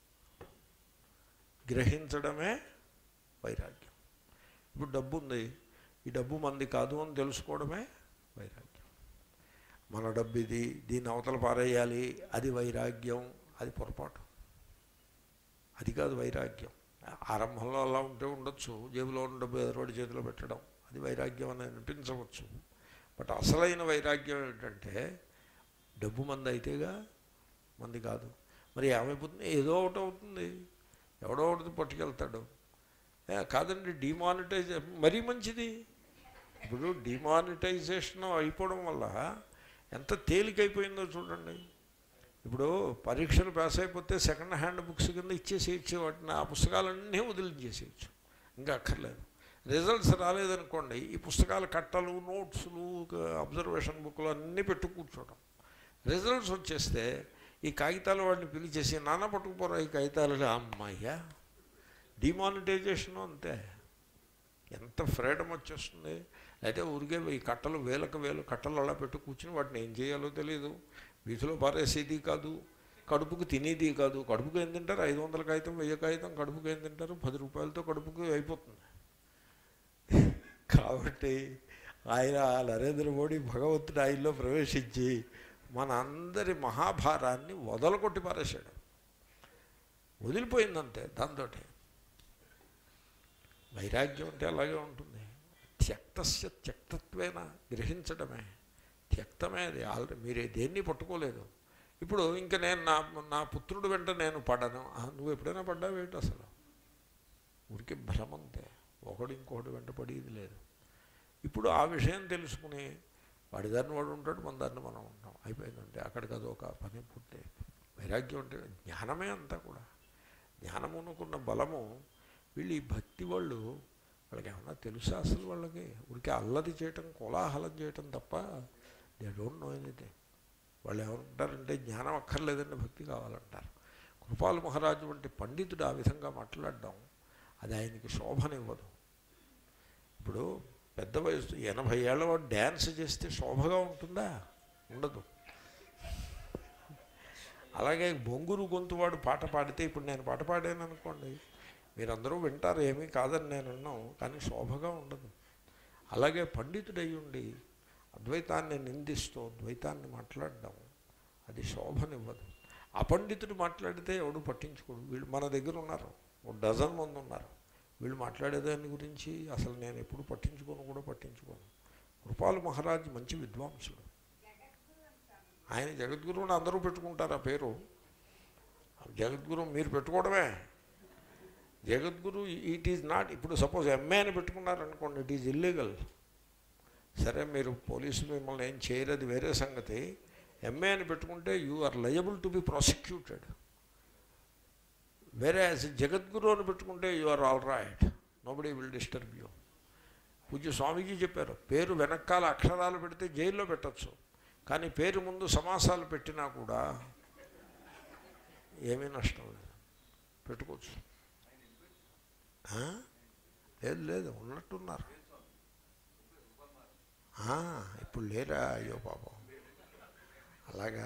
గ్రహించడమే వైరాగ్యం ఇప్పుడు డబ్బు ఉంది ఈ డబ్బు మంది కాదు అని తెలుసుకోవడమే వైరాగ్యం మన డబ్బు ఇది దీన్ని అవతల పారేయాలి అది వైరాగ్యం అది పొరపాటు అది కాదు వైరాగ్యం ఆరంభంలో అలా ఉంటే ఉండొచ్చు జేబులో ఉన్న డబ్బు ఎదురోడి చేతిలో పెట్టడం అది వైరాగ్యం అని అనిపించవచ్చు బట్ అసలైన వైరాగ్యం ఏంటంటే డబ్బు మంది అయితేగా మంది కాదు మరి ఏమైపోతుంది ఏదో ఒకటి అవుతుంది ఎవడో ఒకటి పట్టుకెళ్తాడు ఏ, కాదండి డిమానిటైజ్ మరీ మంచిది ఇప్పుడు డిమానిటైజేషన్ అయిపోవడం వల్ల ఎంత తేలికైపోయిందో చూడండి ఇప్పుడు పరీక్షలు పాస్ అయిపోతే సెకండ్ హ్యాండ్ బుక్స్ కింద ఇచ్చేసేయచ్చు వాటిని ఆ పుస్తకాలన్నీ వదిలించేసేయచ్చు ఇంకా అక్కర్లేదు రిజల్ట్స్ రాలేదనుకోండి ఈ పుస్తకాల కట్టలు నోట్స్లు అబ్జర్వేషన్ బుక్లు అన్నీ పెట్టు కూర్చోవడం రిజల్ట్స్ వచ్చేస్తే ఈ కాగితాలు వాడిని పిలిచేసి నాన్న పట్టుకుపోరా ఈ కాగితాలు అమ్మాయ్యా డిమానిటైజేషన్ అంతే ఎంత ఫ్రీడమ్ వచ్చేస్తుంది అయితే ఊరికే ఈ కట్టలు వేలకు వేలు కట్టలు అలా పెట్టు కూర్చుని వాటిని ఏం చేయాలో తెలియదు వీధిలో పారేసేది కాదు కడుపుకు తినేది కాదు కడుపుకు ఏం తింటారు ఐదు వందల కాగితం వెయ్యి కాగితం కడుపుకు ఏం తింటారు పది రూపాయలతో కడుపుకు అయిపోతుంది కాబట్టి ఆయన నరేంద్ర మోడీ భగవంతుడు ఆయనలో ప్రవేశించి మన అందరి మహాభారాన్ని వదలకొట్టి పారేశాడు వదిలిపోయిందంతే దాంతో వైరాగ్యం అంటే అలాగే ఉంటుంది త్యక్తస్య త్యక్తత్వేన గ్రహించడమే త్యక్తమే అది ఆల్రెడీ మీరే దేన్ని పట్టుకోలేదు ఇప్పుడు ఇంకా నేను నా నా పుత్రుడు వెంట నేను పడను ఆ, నువ్వు ఎప్పుడైనా పడ్డావేంటి అసలు ఊరికే భ్రమంతే ఒకడు ఇంకొకటి వెంట పడేది లేదు ఇప్పుడు ఆ విషయం తెలుసుకుని వాడి దారిని వాడు ఉంటాడు మన దారిని మనం ఉంటాం అయిపోయిందంటే అక్కడికి అదొక పని పుట్టే వైరాగ్యం అంటే జ్ఞానమే అంతా కూడా జ్ఞానమునుకున్న బలము వీళ్ళు ఈ భక్తి వాళ్ళు వాళ్ళకి ఏమన్నా తెలుసా అసలు వాళ్ళకి ఊరికే అల్లరి చేయటం కోలాహలం చేయటం తప్ప దే డోంట్ నో ఎనీథింగ్ వాళ్ళు ఏమంటారంటే జ్ఞానం అక్కర్లేదండి భక్తి కావాలంటారు కృపాలు మహారాజు వంటి పండితుడు ఆ విధంగా మాట్లాడడం అది ఆయనకి శోభనివ్వదు ఇప్పుడు పెద్ద వయసు ఎనభై ఏళ్ళ వాడు డ్యాన్స్ చేస్తే శోభగా ఉంటుందా ఉండదు అలాగే బొంగురు గొంతువాడు పాట పాడితే ఇప్పుడు నేను పాట పాడాను అనుకోండి మీరందరూ వింటారు ఏమీ కాదని నేను అన్నాం కానీ శోభగా ఉండదు అలాగే పండితుడై ఉండి అద్వైతాన్ని నిందిస్తూ ద్వైతాన్ని మాట్లాడడం అది శోభనివ్వదు అపండితుడు మాట్లాడితే ఎవడు పట్టించుకోడు వీళ్ళు మన దగ్గర ఉన్నారు ఒక డజన్ మంది ఉన్నారు వీళ్ళు మాట్లాడేదాని గురించి అసలు నేను ఎప్పుడు పట్టించుకోను కూడా పట్టించుకోను కృపాలు మహారాజ్ మంచి విద్వాంసుడు ఆయన జగద్గురువుని అందరూ పెట్టుకుంటారు ఆ పేరు జగద్గురు మీరు పెట్టుకోవడమే జగద్గురు ఇట్ ఈజ్ నాట్ ఇప్పుడు సపోజ్ ఎంఏ అని పెట్టుకున్నారనుకోండి ఇట్ ఈజ్ ఇల్లీగల్ సరే మీరు పోలీసులు మిమ్మల్ని ఏం చేయరు అది వేరే సంగతి ఎంఏ అని పెట్టుకుంటే you are liable to be prosecuted వేరే జగద్గురు అని పెట్టుకుంటే you are all right nobody will disturb you పూజ్య స్వామీజీ చెప్పారు పేరు వెనకాల అక్షరాలు పెడితే జైల్లో పెట్టచ్చు కానీ పేరు ముందు సమాసాలు పెట్టినా కూడా ఏమీ నష్టం లేదు పెట్టుకోవచ్చు ఆ? లేదు లేదు ఉన్నట్టున్నారు ఆ, ఇప్పుడు లేరా అయ్యో పాపం అలాగా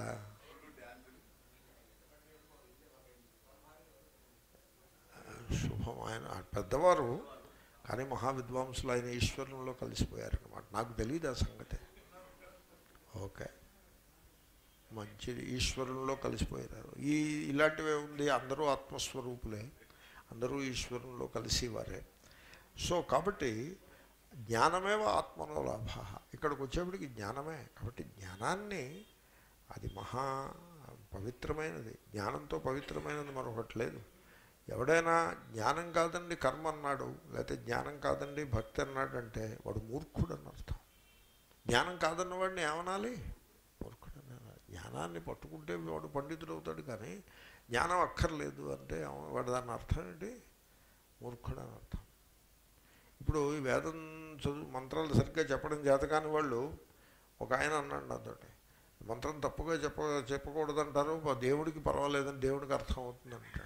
శుభం ఆయన పెద్దవారు కానీ మహావిద్వాంసులు ఆయన ఈశ్వరంలో కలిసిపోయారనమాట నాకు తెలియదు ఆ సంగతి ఓకే మంచిది ఈశ్వరంలో కలిసిపోయారు ఈ ఇలాంటివే ఉంది అందరూ ఆత్మస్వరూపులే అందరూ ఈశ్వరంలో కలిసేవారే సో కాబట్టి జ్ఞానమేవ ఆత్మనో లాభ ఇక్కడికి వచ్చేప్పటికి జ్ఞానమే కాబట్టి జ్ఞానాన్ని అది మహా పవిత్రమైనది జ్ఞానంతో పవిత్రమైనది మరొకటి లేదు ఎవడైనా జ్ఞానం కాదండి కర్మ అన్నాడు లేకపోతే జ్ఞానం కాదండి భక్తి అన్నాడు అంటే వాడు మూర్ఖుడు అని అర్థం జ్ఞానం కాదన్న వాడిని ఏమనాలి మూర్ఖుడు అని అనాలి. జ్ఞానాన్ని పట్టుకుంటే వాడు పండితుడు అవుతాడు కానీ జ్ఞానం అక్కర్లేదు అంటే ఏమ- వాడు దాని అర్థం ఏంటి మూర్ఖుడు అని అర్థం ఇప్పుడు ఈ వేదం చదువు మంత్రాలు సరిగ్గా చెప్పడం చేత కాని వాళ్ళు ఒక ఆయన అన్నాడు నాతోటి మంత్రం తప్పుగా చెప్ప చెప్పకూడదంటారు మా దేవుడికి పర్వాలేదని దేవుడికి అర్థం అవుతుంది అంటాడు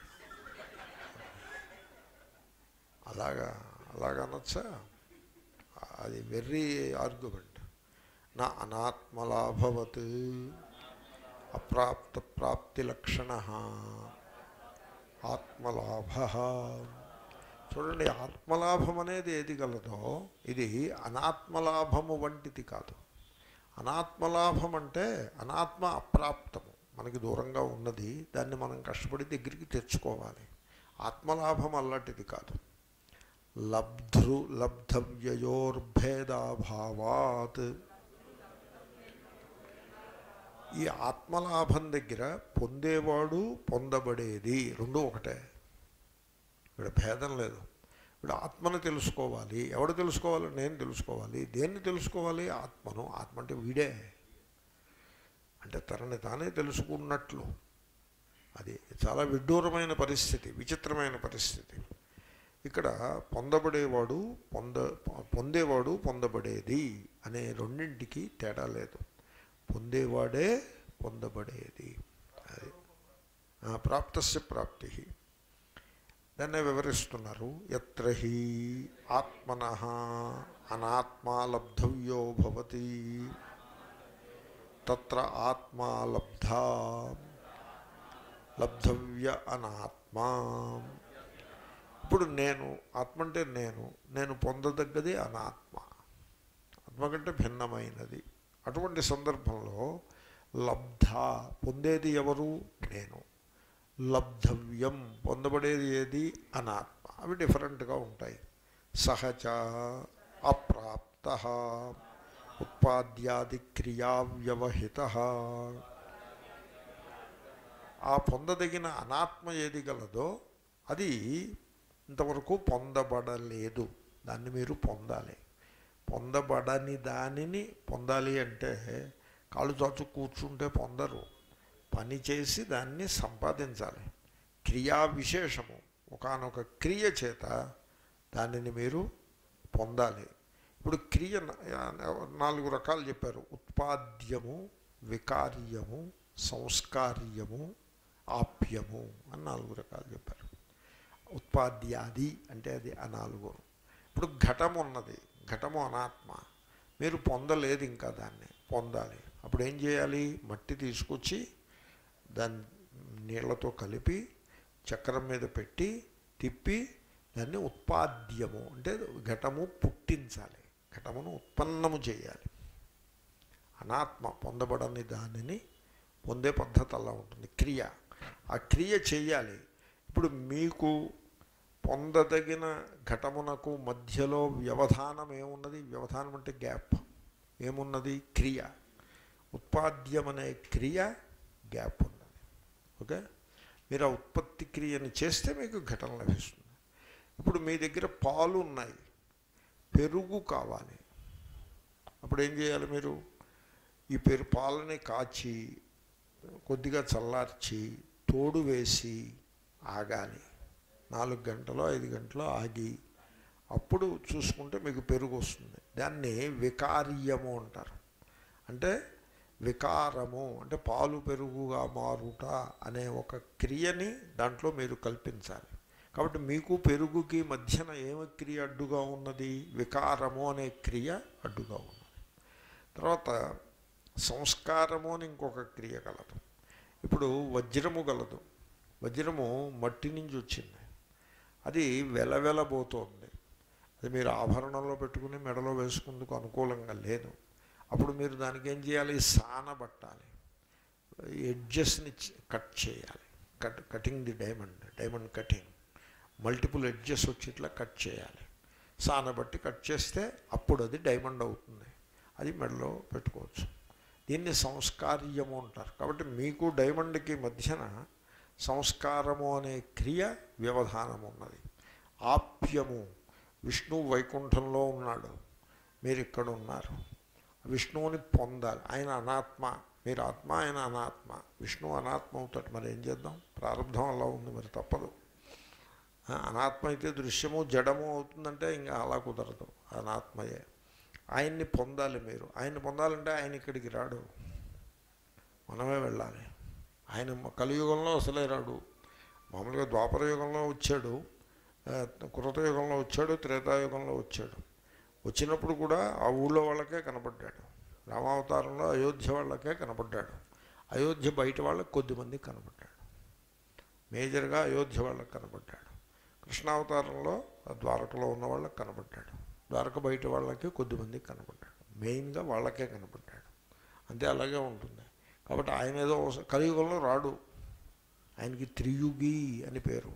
అలాగా అలాగ అనొచ్చా అది వెర్రీ ఆర్గ్యుమెంట్ నా అనాత్మలాభవత్ అప్రాప్త ప్రాప్తి లక్షణ ఆత్మలాభ చూడండి ఆత్మలాభం అనేది ఏది గలదో ఇది అనాత్మలాభము వంటిది కాదు అనాత్మలాభం అంటే అనాత్మ అప్రాప్తము మనకి దూరంగా ఉన్నది దాన్ని మనం కష్టపడి దగ్గరికి తెచ్చుకోవాలి ఆత్మలాభం అలాంటిది కాదు లబ్ధృ లబ్ధవ్యయోర్భేదాభావాత్ ఈ ఆత్మలాభం దగ్గర పొందేవాడు పొందబడేది రెండు ఒకటే ఇక్కడ భేదం లేదు ఇప్పుడు ఆత్మను తెలుసుకోవాలి ఎవడు తెలుసుకోవాలి నేను తెలుసుకోవాలి దేన్ని తెలుసుకోవాలి ఆత్మను ఆత్మ అంటే వీడే అంటే తనని తానే తెలుసుకున్నట్లు అది చాలా విడ్డూరమైన పరిస్థితి విచిత్రమైన పరిస్థితి ఇక్కడ పొందబడేవాడు పొంద పొందేవాడు పొందబడేది అనే రెండింటికి తేడా లేదు పొందేవాడే పొందబడేది అది ఆ, ప్రాప్తస్య ప్రాప్తి దాన్నే వివరిస్తున్నారు ఎత్ర హి ఆత్మన అనాత్మా లబ్ధవ్యో భవతి తత్ర ఆత్మా లబ్ధ లబ్ధవ్య అనాత్మా ఇప్పుడు నేను ఆత్మ అంటే నేను నేను పొందదగ్గది అనాత్మ ఆత్మ కంటే భిన్నమైనది అటువంటి సందర్భంలో లబ్ధ పొందేది ఎవరు నేను లబ్ధవ్యం పొందబడేది ఏది అనాత్మ అవి డిఫరెంట్గా ఉంటాయి సహచ అప్రాప్త ఉత్పాద్యాది క్రియా వ్యవహిత ఆ పొందదగిన అనాత్మ ఏది గలదో అది ఇంతవరకు పొందబడలేదు దాన్ని మీరు పొందాలి పొందబడని దానిని పొందాలి అంటే కాళ్ళు చాచు కూర్చుంటే పొందరు పని చేసి దాన్ని సంపాదించాలి క్రియా విశేషము ఒకనొక క్రియ చేత దానిని మీరు పొందాలి ఇప్పుడు క్రియ న- నాలుగు రకాలు చెప్పారు ఉత్పాద్యము వికార్యము సంస్కార్యము ఆప్యము అని నాలుగు రకాలు చెప్పారు ఉత్పాద్యాది అంటే అది ఆ నాలుగు ఇప్పుడు ఘటం ఉన్నది ఘటము అనాత్మ మీరు పొందలేదు ఇంకా దాన్ని పొందాలి అప్పుడు ఏం చేయాలి మట్టి తీసుకొచ్చి దాన్ని నీళ్లతో కలిపి చక్రం మీద పెట్టి తిప్పి దాన్ని ఉత్పాద్యము అంటే ఘటము పుట్టించాలి ఘటమును ఉత్పన్నము చేయాలి అనాత్మ పొందబడని దానిని పొందే పద్ధతి అలా ఉంటుంది క్రియ ఆ క్రియ చేయాలి ఇప్పుడు మీకు పొందదగిన ఘటమునకు మధ్యలో వ్యవధానం ఏమున్నది వ్యవధానం అంటే గ్యాప్ ఏమున్నది క్రియ ఉత్పాద్యమనే క్రియ గ్యాప్ ఉన్నది ఓకే మీరు ఆ ఉత్పత్తి క్రియని చేస్తే మీకు ఘటన లభిస్తుంది ఇప్పుడు మీ దగ్గర పాలు ఉన్నాయి పెరుగు కావాలి అప్పుడు ఏం చేయాలి మీరు ఈ పెరు పాలని కాచి కొద్దిగా చల్లార్చి తోడు వేసి ఆగాలి నాలుగు గంటలో ఐదు గంటలో ఆగి అప్పుడు చూసుకుంటే మీకు పెరుగు వస్తుంది దాన్ని వికార్యము అంటారు అంటే వికారము అంటే పాలు పెరుగుగా మారుట అనే ఒక క్రియని దాంట్లో మీరు కల్పించాలి కాబట్టి మీకు పెరుగుకి మధ్యన ఏమి క్రియ అడ్డుగా ఉన్నది వికారము అనే క్రియ అడ్డుగా ఉన్నది తర్వాత సంస్కారము అని ఇంకొక క్రియ కలదు ఇప్పుడు వజ్రము గలదు వజ్రము మట్టి నుంచి వచ్చింది అది వెలవెలబోతోంది అది మీరు ఆభరణంలో పెట్టుకుని మెడలో వేసుకుందుకు అనుకూలంగా లేదు అప్పుడు మీరు దానికి ఏం చేయాలి సానబట్టాలి ఎడ్జెస్ని కట్ చేయాలి cut cutting the diamond diamond cutting multiple edges వచ్చి ఇట్లా కట్ చేయాలి సానబట్టి కట్ చేస్తే అప్పుడు అది డైమండ్ అవుతుంది అది మెడలో పెట్టుకోవచ్చు దీన్ని సంస్కార్యము అంటారు కాబట్టి మీకు డైమండ్కి మధ్యన సంస్కారము అనే క్రియ వ్యవధానం ఉన్నది ఆప్యము విష్ణు వైకుంఠంలో ఉన్నాడు మీరు ఇక్కడ ఉన్నారు విష్ణువుని పొందాలి ఆయన అనాత్మ మీరు ఆత్మ ఆయన అనాత్మ విష్ణువు అనాత్మ అవుతాడు మరి ఏం చేద్దాం ప్రారంభం అలా ఉంది మరి తప్పదు అనాత్మ అయితే దృశ్యము జడము అవుతుందంటే ఇంకా అలా కుదరదు అనాత్మయే ఆయన్ని పొందాలి మీరు ఆయన్ని పొందాలంటే ఆయన ఇక్కడికి రాడు మనమే వెళ్ళాలి ఆయన కలియుగంలో అసలే రాడు మామూలుగా ద్వాపర యుగంలో వచ్చాడు కృతయుగంలో వచ్చాడు త్రేతాయుగంలో వచ్చాడు వచ్చినప్పుడు కూడా ఆ ఊళ్ళో వాళ్ళకే కనపడ్డాడు రామావతారంలో అయోధ్య వాళ్ళకే కనపడ్డాడు అయోధ్య బయట వాళ్ళకి కొద్దిమంది కనపడ్డాడు మేజర్గా అయోధ్య వాళ్ళకి కనపడ్డాడు కృష్ణావతారంలో ద్వారకలో ఉన్న వాళ్ళకి కనపడ్డాడు ద్వారక బయట వాళ్ళకి కొద్దిమంది కనపడ్డాడు మెయిన్గా వాళ్ళకే కనపడ్డాడు అంతే అలాగే ఉంటుంది కాబట్టి ఆయన ఏదో కలియుగంలో రాడు ఆయనకి త్రియుగి అని పేరు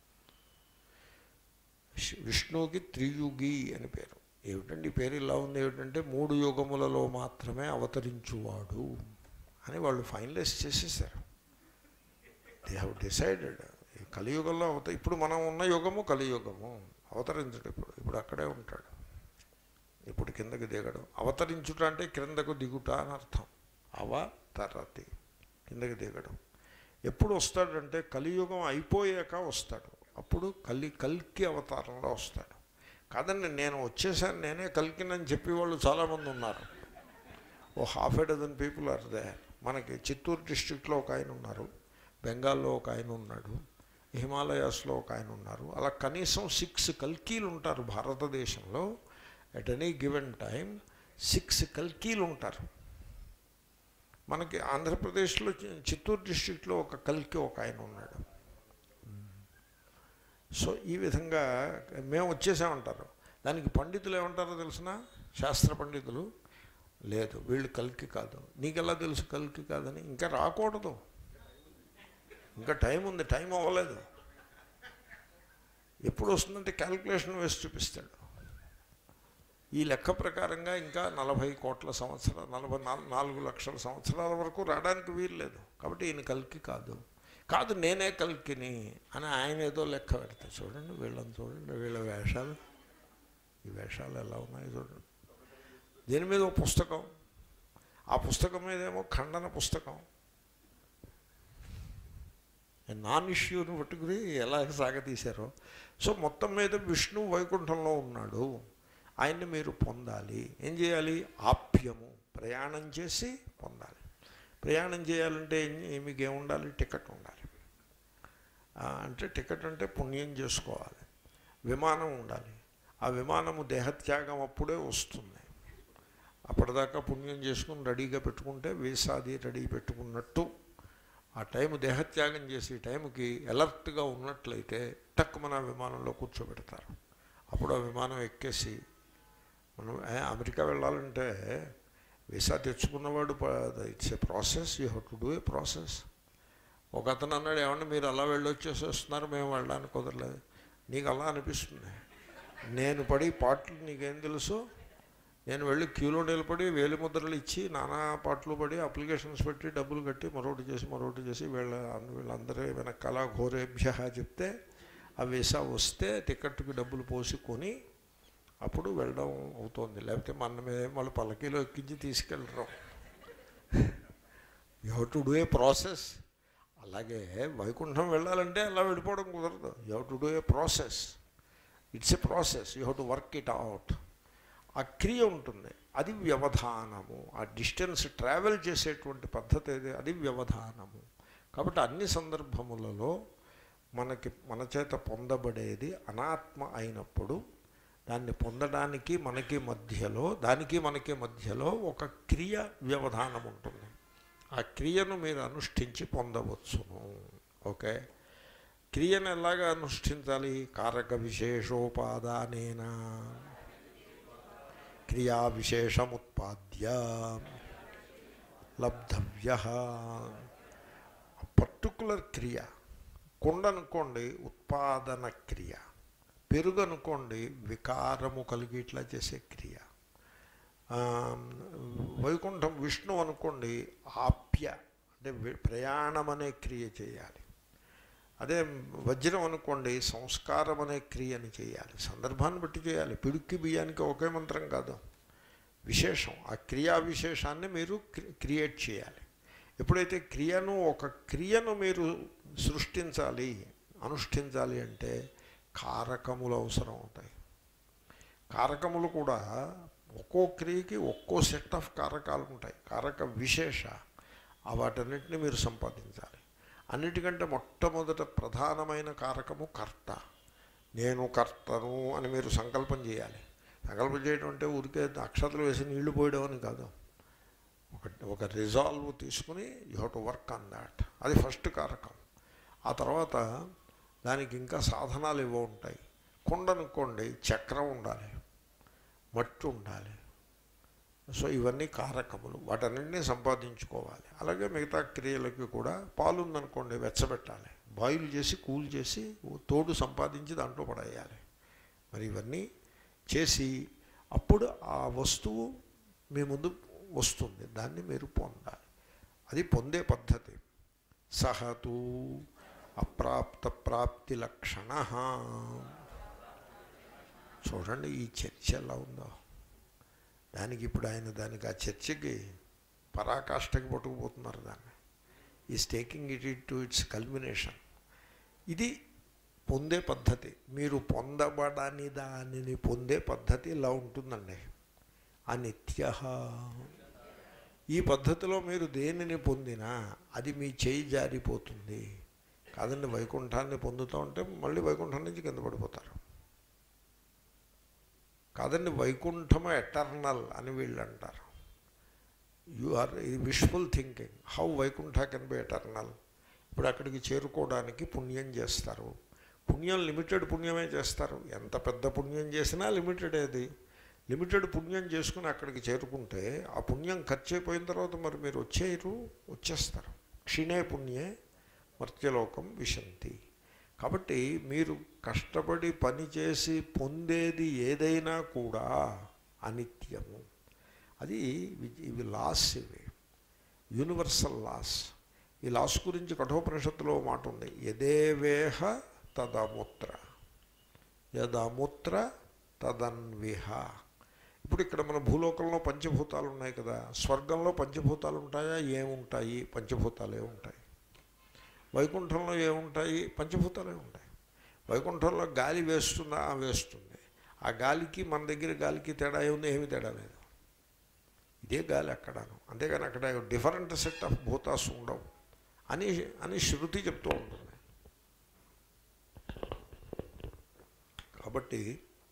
విష్ణువుకి త్రియుగి అని పేరు ఏమిటండి ఈ పేరు ఇలా ఉంది ఏమిటంటే మూడు యుగములలో మాత్రమే అవతరించువాడు అని వాళ్ళు ఫైనలైజ్ చేసేసారు దే హ్యావ్ డిసైడెడ్ కలియుగంలో అవత ఇప్పుడు మనం ఉన్న యుగము కలియుగము అవతరించడు ఇప్పుడు ఇప్పుడు అక్కడే ఉంటాడు ఇప్పుడు కిందకి దిగడు అవతరించుట అంటే క్రిందకు దిగుట అని అర్థం అవతరతి కిందకి దిగడం ఎప్పుడు వస్తాడంటే కలియుగం అయిపోయాక వస్తాడు అప్పుడు కలి కల్కి అవతారంలో వస్తాడు కాదండి నేను వచ్చేసాను నేనే కల్కినని చెప్పేవాళ్ళు చాలామంది ఉన్నారు ఓ half a dozen people are they మనకి చిత్తూరు డిస్ట్రిక్ట్లో ఒక ఆయన ఉన్నారు బెంగాల్లో ఒక ఆయన ఉన్నాడు హిమాలయాస్లో ఒక ఆయన ఉన్నారు అలా కనీసం సిక్స్ కల్కీలు ఉంటారు భారతదేశంలో at any given time six కల్కీలు ఉంటారు మనకి ఆంధ్రప్రదేశ్లో చిత్తూరు డిస్ట్రిక్ట్లో ఒక కల్కి ఒక ఆయన ఉన్నాడు సో ఈ విధంగా మేము వచ్చేసామంటారు దానికి పండితులు ఏమంటారో తెలిసిన శాస్త్ర పండితులు లేదు వీళ్ళు కల్కి కాదు నీకెలా తెలుసు కల్కి కాదని ఇంకా రాకూడదు ఇంకా టైం ఉంది టైం అవ్వలేదు ఎప్పుడు వస్తుందంటే క్యాల్కులేషన్ వేసి చూపిస్తాడు ఈ లెక్క ప్రకారంగా ఇంకా నలభై కోట్ల సంవత్సరాలు నలభై నాలుగు లక్షల సంవత్సరాల వరకు రావడానికి వీలు లేదు కాబట్టి ఈయన కల్కి కాదు కాదు నేనే కల్కిని అని ఆయన ఏదో లెక్క పెడతా చూడండి వీళ్ళని చూడండి వీళ్ళ వేషాలు ఈ వేషాలు ఎలా ఉన్నాయో చూడండి దీని మీద ఒక పుస్తకం ఆ పుస్తకం మీదేమో ఖండన పుస్తకం నాన్ ఇష్యూని పట్టుకుని ఎలా సాగతీశారో సో మొత్తం మీద విష్ణు వైకుంఠంలో ఉన్నాడు ఆయన్ని మీరు పొందాలి ఏం చేయాలి ఆప్యము ప్రయాణం చేసి పొందాలి ప్రయాణం చేయాలంటే మీకు ఏముండాలి టికెట్ ఉండాలి అంటే టికెట్ అంటే పుణ్యం చేసుకోవాలి విమానం ఉండాలి ఆ విమానము దేహత్యాగం అప్పుడే వస్తుంది అప్పటిదాకా పుణ్యం చేసుకుని రెడీగా పెట్టుకుంటే వీసాది రెడీ పెట్టుకున్నట్టు ఆ టైం దేహత్యాగం చేసే టైంకి అలర్ట్గా ఉన్నట్లయితే టక్ మన విమానంలో కూర్చోబెడతారు అప్పుడు ఆ విమానం ఎక్కేసి మనం అమెరికా వెళ్ళాలంటే వీసా తెచ్చుకున్నవాడు it's a process you have to do a process ఒక అతను అన్నాడు ఏమన్నా మీరు అలా వెళ్ళొచ్చేసి వస్తున్నారు మేము వెళ్ళడానికి కుదరలేదు నీకు అలా అనిపిస్తుంది నేను పడి పాటలు నీకేం తెలుసు నేను వెళ్ళి క్యూలో నిలబడి వేలి ముద్రలు ఇచ్చి నానా పాటలు పడి అప్లికేషన్స్ పెట్టి డబ్బులు కట్టి మరొకటి చేసి మరొకటి చేసి వీళ్ళ వీళ్ళందరూ వెనకాల ఘోరేభ్య చెప్తే ఆ వీసా వస్తే టికెట్కి డబ్బులు పోసి కొని అప్పుడు వెళ్ళడం అవుతుంది లేకపోతే మన మీద వాళ్ళు పల్లకీలో ఎక్కించి తీసుకెళ్ళరు you have to do a process అలాగే వైకుంఠం వెళ్ళాలంటే అలా వెళ్ళిపోవడం కుదరదు you have to do a process it's a process you have to work it out ఆ క్రియ ఉంటుంది అది వ్యవధానము ఆ డిస్టెన్స్ ట్రావెల్ చేసేటువంటి పద్ధతి ఏది అది వ్యవధానము కాబట్టి అన్ని సందర్భములలో మనకి మన చేత పొందబడేది అనాత్మ అయినప్పుడు దాన్ని పొందడానికి మనకి మధ్యలో దానికి మనకి మధ్యలో ఒక క్రియ వ్యవధానం ఉంటుంది ఆ క్రియను మీరు అనుష్ఠించి పొందవచ్చును ఓకే క్రియను ఎలాగా అనుష్ఠించాలి కారక విశేషోపాదానేనా క్రియా విశేషముత్పాద్య లబ్ధవ్య పర్టికులర్ క్రియ కుండ అనుకోండి ఉత్పాదన క్రియ పెరుగు అనుకోండి వికారము కలిగి ఇట్లా చేసే క్రియ ఆ, వైకుంఠం విష్ణు అనుకోండి ఆప్య అంటే వి- ప్రయాణం అనే క్రియ చేయాలి అదే వజ్రం అనుకోండి సంస్కారం అనే క్రియని చేయాలి సందర్భాన్ని బట్టి చేయాలి పిడుక్కి బియ్యానికి ఒకే మంత్రం కాదు విశేషం ఆ క్రియా విశేషాన్ని మీరు క్రి- క్రియేట్ చేయాలి ఎప్పుడైతే క్రియను ఒక క్రియను మీరు సృష్టించాలి అనుష్ఠించాలి అంటే కారకములు అవసరం అవుతాయి కారకములు కూడా ఒక్కో క్రియకి ఒక్కో సెట్ ఆఫ్ కారకాలు ఉంటాయి కారక విశేష ఆ వాటన్నిటిని మీరు సంపాదించాలి అన్నిటికంటే మొట్టమొదట ప్రధానమైన కారకము కర్త నేను కర్తను అని మీరు సంకల్పం చేయాలి సంకల్పం చేయడం అంటే ఊరికే అక్షతలు వేసి నీళ్లు పోయడం అని కాదు ఒక ఒక రిజాల్వ్ తీసుకుని you have to work on that అది ఫస్ట్ కారకం ఆ తర్వాత దానికి ఇంకా సాధనాలు ఇవ్వ ఉంటాయి కొండ అనుకోండి చక్రం ఉండాలి మట్టి ఉండాలి సో ఇవన్నీ కారకములు వాటన్నింటినీ సంపాదించుకోవాలి అలాగే మిగతా క్రియలకి కూడా పాలు ఉందనుకోండి వెచ్చబెట్టాలి బాయిల్ చేసి కూల్ చేసి తోడు సంపాదించి దాంట్లో పడేయాలి మరి ఇవన్నీ చేసి అప్పుడు ఆ వస్తువు మీ ముందు వస్తుంది దాన్ని మీరు పొందాలి అది పొందే పద్ధతి సహతు అప్రాప్త ప్రాప్తి లక్షణ చూడండి ఈ చర్చ ఎలా ఉందో దానికి ఇప్పుడు ఆయన దానికి ఆ చర్చకి పరాకాష్ఠకి పట్టుకుపోతున్నారు దాన్ని is taking it it to its culmination ఇది పొందే పద్ధతి మీరు పొందబడని దానిని పొందే పద్ధతి ఇలా ఉంటుందండి అనిత్య ఈ పద్ధతిలో మీరు దేనిని పొందినా అది మీ చేయి జారిపోతుంది కాదండి వైకుంఠాన్ని పొందుతూ ఉంటే మళ్ళీ వైకుంఠం నుంచి కింద పడిపోతారు కాదండి వైకుంఠం ఎటర్నల్ అని వీళ్ళు అంటారు you are wishful thinking how Vaikuntha can be eternal ఇప్పుడు అక్కడికి చేరుకోవడానికి పుణ్యం చేస్తారు పుణ్యం లిమిటెడ్ పుణ్యమే చేస్తారు ఎంత పెద్ద పుణ్యం చేసినా లిమిటెడ్ అది లిమిటెడ్ పుణ్యం చేసుకుని అక్కడికి చేరుకుంటే ఆ పుణ్యం ఖర్చు అయిపోయిన తర్వాత మరి మీరు వచ్చేయరు వచ్చేస్తారు క్షీణే పుణ్యే మర్త్యలోకం విశంతి కాబట్టి మీరు కష్టపడి పనిచేసి పొందేది ఏదైనా కూడా అనిత్యము అది ఇవి- ఇవి లాస్ ఇవి యూనివర్సల్ లాస్ ఈ లాస్ గురించి కఠోపనిషత్తులో ఓ మాట ఉంది యదేవేహ తదముత్ర యదముత్ర తదన్విహ ఇప్పుడు ఇక్కడ మన భూలోకంలో పంచభూతాలు ఉన్నాయి కదా స్వర్గంలో పంచభూతాలు ఉంటాయా ఏముంటాయి పంచభూతాలే ఉంటాయి వైకుంఠంలో ఏముంటాయి పంచభూతాలే ఉంటాయి వైకుంఠంలో గాలి వేస్తుందా ఆ వేస్తుంది ఆ గాలికి మన దగ్గర గాలికి తేడా ఏముంది ఏమి తేడా లేదు ఇదే గాలి అక్కడను అంతేగాని అక్కడ డిఫరెంట్ సెట్ ఆఫ్ భూతాస్ ఉండవు అని అని శృతి చెప్తూ ఉంటుంది కాబట్టి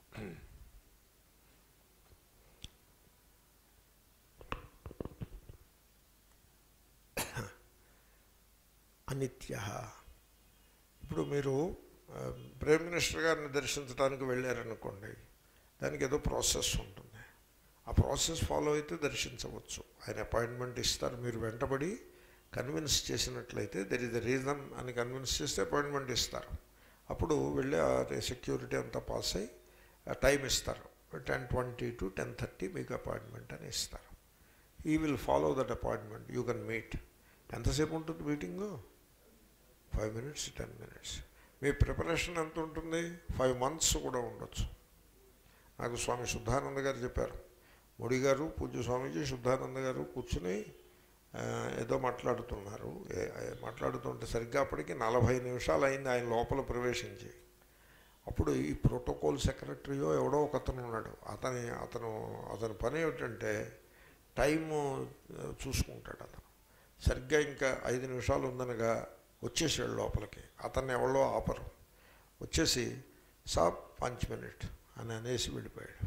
అనిత్య ఇప్పుడు మీరు ఆ, ప్రైమ్ మినిస్టర్ గారిని దర్శించడానికి వెళ్ళారనుకోండి దానికి ఏదో ప్రాసెస్ ఉంటుంది ఆ ప్రాసెస్ ఫాలో అయితే దర్శించవచ్చు ఆయన అపాయింట్మెంట్ ఇస్తారు మీరు వెంటబడి కన్విన్స్ చేసినట్లయితే దెర్ ఇస్ ద రీజన్ అని కన్విన్స్ చేస్తే అపాయింట్మెంట్ ఇస్తారు అప్పుడు వెళ్ళి ఆ సెక్యూరిటీ అంతా పాస్ అయ్యి ఆ టైం ఇస్తారు ten twenty to ten thirty మీకు అపాయింట్మెంట్ అని ఇస్తారు he will follow that appointment you can meet ఎంతసేపు ఉంటుంది meeting five minutes ten minutes మీ ప్రిపరేషన్ ఎంత ఉంటుంది ఫైవ్ మంత్స్ కూడా ఉండొచ్చు నాకు స్వామి శుద్ధానంద గారు చెప్పారు మోడీ గారు పూజ్య స్వామీజీ శుద్ధానంద గారు కూర్చుని ఆ, ఏదో మాట్లాడుతున్నారు ఏ- ఏ- మాట్లాడుతుంటే సరిగ్గా అప్పటికి నలభై నిమిషాలు అయింది ఆయన లోపల ప్రవేశించి అప్పుడు ఈ ప్రోటోకాల్ సెక్రటరీయో ఎవడో ఒక అతను ఉన్నాడు అతని అతను అతని పని ఏమిటంటే టైము ఆ, చూసుకుంటాడు అతను సరిగ్గా ఇంకా ఐదు నిమిషాలు ఉందనగా వచ్చేసాడు లోపలికి అతన్ని ఎవరో ఆపరు వచ్చేసి సాబ్ పంచ్ మినిట్ అని అనేసి వెళ్ళిపోయాడు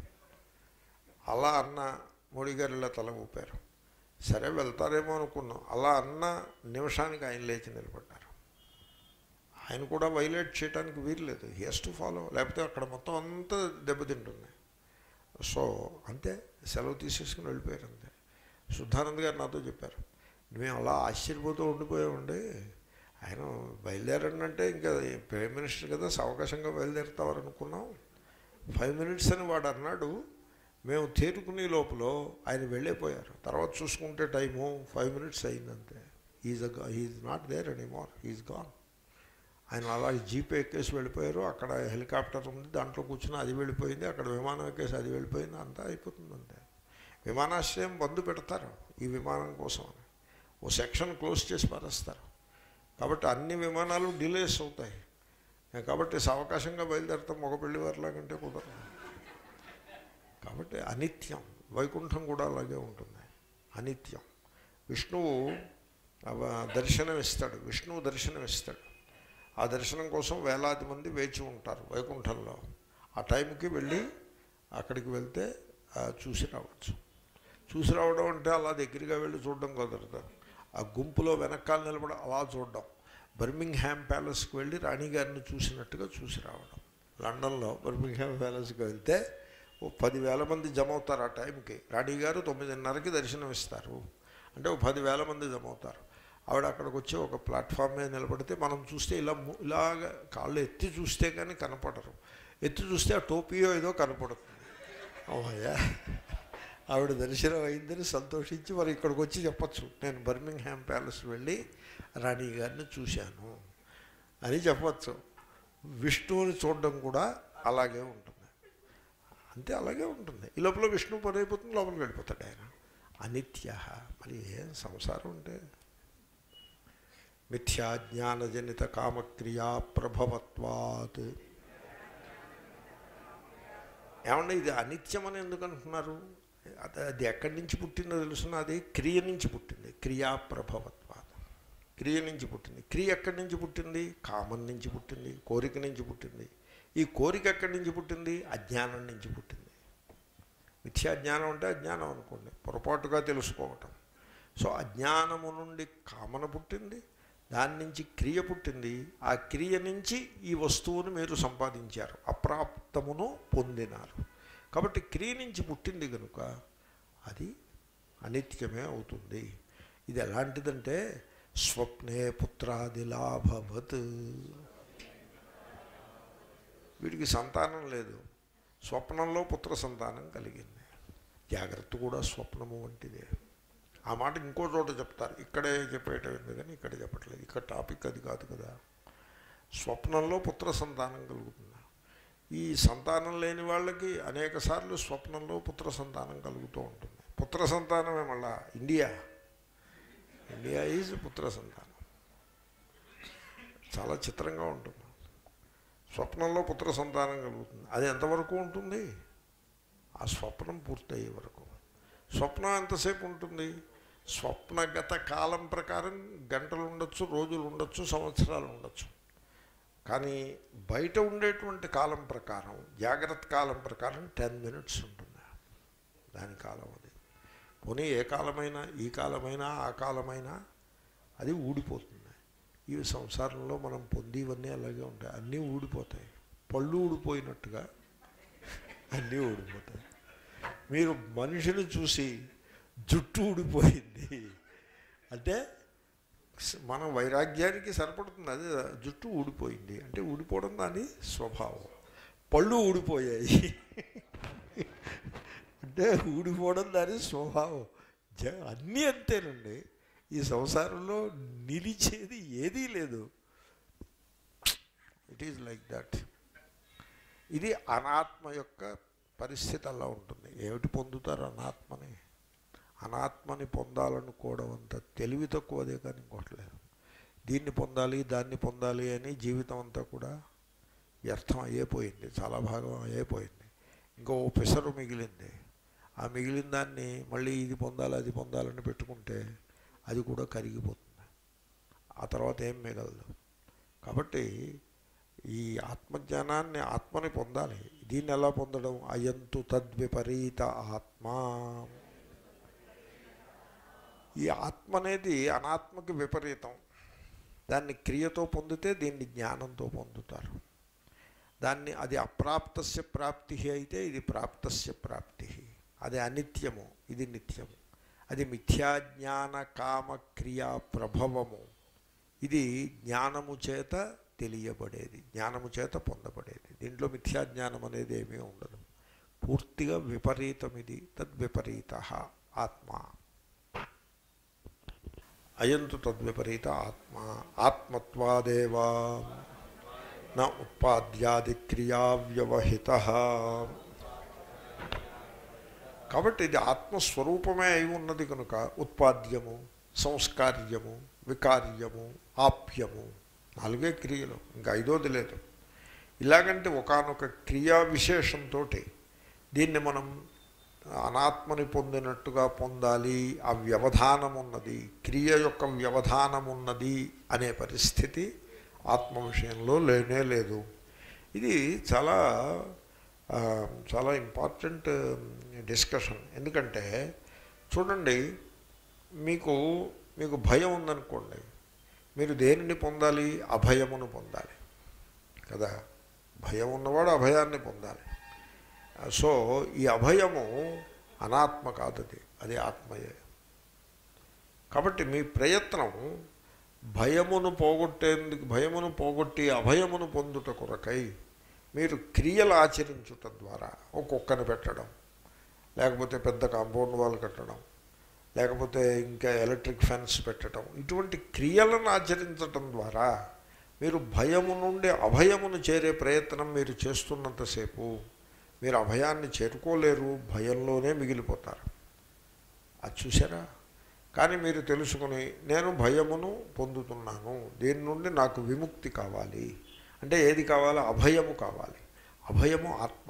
అలా అన్న మోడీ గారు ఇలా తల ఊపారు సరే వెళ్తారేమో అనుకున్నాం అలా అన్న నిమిషానికి ఆయన లేచి నిలబడ్డారు ఆయన కూడా వైలేట్ చేయడానికి వీల్లేదు హీ హెస్ టు ఫాలో లేకపోతే అక్కడ మొత్తం అంతా దెబ్బతింటుంది సో అంతే సెలవు తీసేసుకుని వెళ్ళిపోయారు అంతే శుద్ధానంద్ గారు నాతో చెప్పారు మేము అలా ఆశ్చర్యపోతూ ఉండిపోయామండి ఆయన బయలుదేరండి అంటే ఇంకా ప్రైమ్ మినిస్టర్ కదా సావకాశంగా బయలుదేరుతామని అనుకున్నాం ఫైవ్ మినిట్స్ అని వాడు అన్నాడు మేము తేరుకునే లోపల ఆయన వెళ్ళిపోయారు తర్వాత చూసుకుంటే టైము ఫైవ్ మినిట్స్ అయిందంతే is is not there anymore is gone ఆయన అలా జీప్ ఎక్కేసి వెళ్ళిపోయారు అక్కడ హెలికాప్టర్ ఉంది దాంట్లో కూర్చుని అది వెళ్ళిపోయింది అక్కడ విమానం ఎక్కేసి అది వెళ్ళిపోయింది అంతా అయిపోతుంది అంతే విమానాశ్రయం బంద్ పెడతారు ఈ విమానం కోసం అని ఓ సెక్షన్ క్లోజ్ చేసి పారేస్తారు కాబట్టి అన్ని విమానాలు డిలేస్ అవుతాయి కాబట్టి సావకాశంగా బయలుదేరతాం మగ పెళ్లి వారిలాగంటే కుదరదు కాబట్టి అనిత్యం వైకుంఠం కూడా అలాగే ఉంటుంది అనిత్యం విష్ణువు అవ- దర్శనం ఇస్తాడు విష్ణువు దర్శనం ఇస్తాడు ఆ దర్శనం కోసం వేలాది మంది వేచి ఉంటారు వైకుంఠంలో ఆ టైంకి వెళ్ళి అక్కడికి వెళ్తే ఆ, చూసి రావచ్చు చూసి రావడం అంటే అలా దగ్గరగా వెళ్ళి చూడడం కుదరదు ఆ గుంపులో వెనకాల నిలబడి అలా చూడడం బర్మింగ్ హ్యామ్ ప్యాలెస్కి వెళ్ళి రాణిగారిని చూసినట్టుగా చూసి రావడం లండన్లో బర్మింగ్ హ్యామ్ ప్యాలెస్కి వెళ్తే ఓ పదివేల మంది జమ అవుతారు ఆ టైంకి రాణిగారు తొమ్మిదిన్నరకి దర్శనం ఇస్తారు అంటే ఓ పదివేల మంది జమ అవుతారు ఆవిడ అక్కడికి వచ్చి ఒక ప్లాట్ఫామ్ మీద నిలబడితే మనం చూస్తే ఇలా ము- ఇలాగ కాళ్ళు ఎత్తి చూస్తే కానీ కనపడరు ఎత్తి చూస్తే ఆ టోపీయో ఏదో కనపడుతుంది అమ్మయ్యా ఆవిడ దర్శనం అయిందని సంతోషించి మరి ఇక్కడికి వచ్చి చెప్పచ్చు నేను బర్మింగ్ హ్యామ్ ప్యాలెస్ వెళ్ళి రాణి గారిని చూశాను అని చెప్పచ్చు విష్ణువుని చూడడం కూడా అలాగే ఉంటుంది అంతే అలాగే ఉంటుంది ఈ లోపల విష్ణువు పని అయిపోతుంది లోపలికి వెళ్ళిపోతాడు ఆయన అనిత్య మరి ఏం సంసారం అంటే మిథ్యాజ్ఞానజనిత కామక్రియా ప్రభవత్వాత్ ఏమన్నా ఇది అనిత్యం అని ఎందుకు అంటున్నారు అది అది ఎక్కడి నుంచి పుట్టిందో తెలుసున్న అది క్రియ నుంచి పుట్టింది క్రియా ప్రభవత్వాత్ క్రియ నుంచి పుట్టింది క్రియ ఎక్కడి నుంచి పుట్టింది కామం నుంచి పుట్టింది కోరిక నుంచి పుట్టింది ఈ కోరిక ఎక్కడి నుంచి పుట్టింది అజ్ఞానం నుంచి పుట్టింది మిథ్యాజ్ఞానం అంటే అజ్ఞానం అనుకోండి పొరపాటుగా తెలుసుకోవటం సో అజ్ఞానము నుండి కామన పుట్టింది దాని నుంచి క్రియ పుట్టింది ఆ క్రియ నుంచి ఈ వస్తువును మీరు సంపాదించారు అప్రాప్తమును పొందినారు కాబట్టి క్రియ నుంచి పుట్టింది కనుక అది అనిత్యమే అవుతుంది ఇది ఎలాంటిదంటే స్వప్నే పుత్రాది లాభవత్ వీడికి సంతానం లేదు స్వప్నంలో పుత్ర సంతానం కలిగింది జాగ్రత్త కూడా స్వప్నము వంటిదే ఆ మాట ఇంకో చోట చెప్తారు ఇక్కడే చెప్పేయటం ఎందుకని ఇక్కడ చెప్పట్లేదు ఇక్కడ టాపిక్ అది కాదు కదా స్వప్నంలో పుత్ర సంతానం కలుగుతుంది ఈ సంతానం లేని వాళ్ళకి అనేక సార్లు స్వప్నంలో పుత్ర సంతానం కలుగుతూ ఉంటుంది పుత్ర సంతానమే మళ్ళా ఇండియా ఇండియా ఈజ్ పుత్ర సంతానం చాలా చిత్రంగా ఉంటుంది స్వప్నంలో పుత్ర సంతానం కలుగుతుంది అది ఎంతవరకు ఉంటుంది ఆ స్వప్నం పూర్తయ్యే వరకు స్వప్నం ఎంతసేపు ఉంటుంది స్వప్నగత కాలం ప్రకారం గంటలు ఉండొచ్చు రోజులు ఉండొచ్చు సంవత్సరాలు ఉండొచ్చు కానీ బయట ఉండేటువంటి కాలం ప్రకారం జాగ్రత్త కాలం ప్రకారం టెన్ మినిట్స్ ఉంటుంది దాని కాలం అది పోనీ ఏ కాలమైనా ఈ కాలమైనా ఆ కాలమైనా అది ఊడిపోతుంది ఈ సంసారంలో మనం పొందివన్నీ అలాగే ఉంటాయి అన్నీ ఊడిపోతాయి పళ్ళు ఊడిపోయినట్టుగా అన్నీ ఊడిపోతాయి మీరు మనిషిని చూసి జుట్టు ఊడిపోయింది అంటే మన వైరాగ్యానికి సరిపడుతుంది అది జుట్టు ఊడిపోయింది అంటే ఊడిపోవడం దాని స్వభావం పళ్ళు ఊడిపోయాయి అంటే ఊడిపోవడం దాని స్వభావం జ అన్నీ అంతేనండి ఈ సంసారంలో నిలిచేది ఏదీ లేదు ఇట్ ఈజ్ లైక్ దట్ ఇది అనాత్మ యొక్క పరిస్థితి అలా ఉంటుంది ఏమిటి పొందుతారు అనాత్మని అనాత్మని పొందాలనుకోవడం అంత తెలివి తక్కువదే కానీ ఇంకోట్లేదు దీన్ని పొందాలి దాన్ని పొందాలి అని జీవితం అంతా కూడా వ్యర్థం అయ్యేపోయింది చాలా భాగం అయిపోయింది ఇంకా ఓ పెసరు మిగిలింది ఆ మిగిలిన దాన్ని మళ్ళీ ఇది పొందాలి అది పొందాలని పెట్టుకుంటే అది కూడా కరిగిపోతుంది ఆ తర్వాత ఏం మిగలదు కాబట్టి ఈ ఆత్మజ్ఞానాన్ని ఆత్మని పొందాలి దీన్ని ఎలా పొందడం అయంతు తద్విపరీత ఆత్మ ఈ ఆత్మ అనేది అనాత్మకి విపరీతం దాన్ని క్రియతో పొందితే దీన్ని జ్ఞానంతో పొందుతారు దాన్ని అది అప్రాప్తస్య ప్రాప్తి అయితే ఇది ప్రాప్తస్య ప్రాప్తి అది అనిత్యము ఇది నిత్యము అది మిథ్యాజ్ఞాన కామ క్రియా ప్రభవము ఇది జ్ఞానము చేత తెలియబడేది జ్ఞానము చేత పొందబడేది దీంట్లో మిథ్యాజ్ఞానం అనేది ఏమీ ఉండదు పూర్తిగా విపరీతం ఇది తద్విపరీత ఆత్మ అయంతు తద్విపరీత ఆత్మ ఆత్మత్వాదేవా నా ఉత్పాద్యాది క్రియా వ్యవహిత కాబట్టి ఇది ఆత్మస్వరూపమే అయి ఉన్నది కనుక ఉత్పాద్యము సంస్కార్యము వికార్యము ఆప్యము నాలుగే క్రియలు ఇంకా ఐదోది లేదు ఇలాగంటే ఒకనొక క్రియా విశేషంతో దీన్ని మనం అనాత్మని పొందినట్టుగా పొందాలి ఆ వ్యవధానం ఉన్నది క్రియ యొక్క వ్యవధానం ఉన్నది అనే పరిస్థితి ఆత్మ విషయంలో లేనే లేదు ఇది చాలా ఆ, చాలా ఇంపార్టెంట్ డిస్కషన్ ఎందుకంటే చూడండి మీకు మీకు భయం ఉందనుకోండి మీరు దేనిని పొందాలి అభయమును పొందాలి కదా భయం ఉన్నవాడు అభయాన్ని పొందాలి సో ఈ అభయము అనాత్మ కాదది అది ఆత్మయే కాబట్టి మీ ప్రయత్నం భయమును పోగొట్టేందుకు భయమును పోగొట్టి అభయమును పొందుట కొరకై మీరు క్రియలు ఆచరించుట ద్వారా ఒక కుక్కను పెట్టడం లేకపోతే పెద్ద కాంపౌండ్ వాల్ కట్టడం లేకపోతే ఇంకా ఎలక్ట్రిక్ ఫెన్స్ పెట్టడం ఇటువంటి క్రియలను ఆచరించటం ద్వారా మీరు భయము నుండి అభయమును చేరే ప్రయత్నం మీరు చేస్తున్నంతసేపు మీరు అభయాన్ని చేరుకోలేరు భయంలోనే మిగిలిపోతారు అది చూసారా కానీ మీరు తెలుసుకుని నేను భయమును పొందుతున్నాను దీని నుండి నాకు విముక్తి కావాలి అంటే ఏది కావాలి అభయము కావాలి అభయము ఆత్మ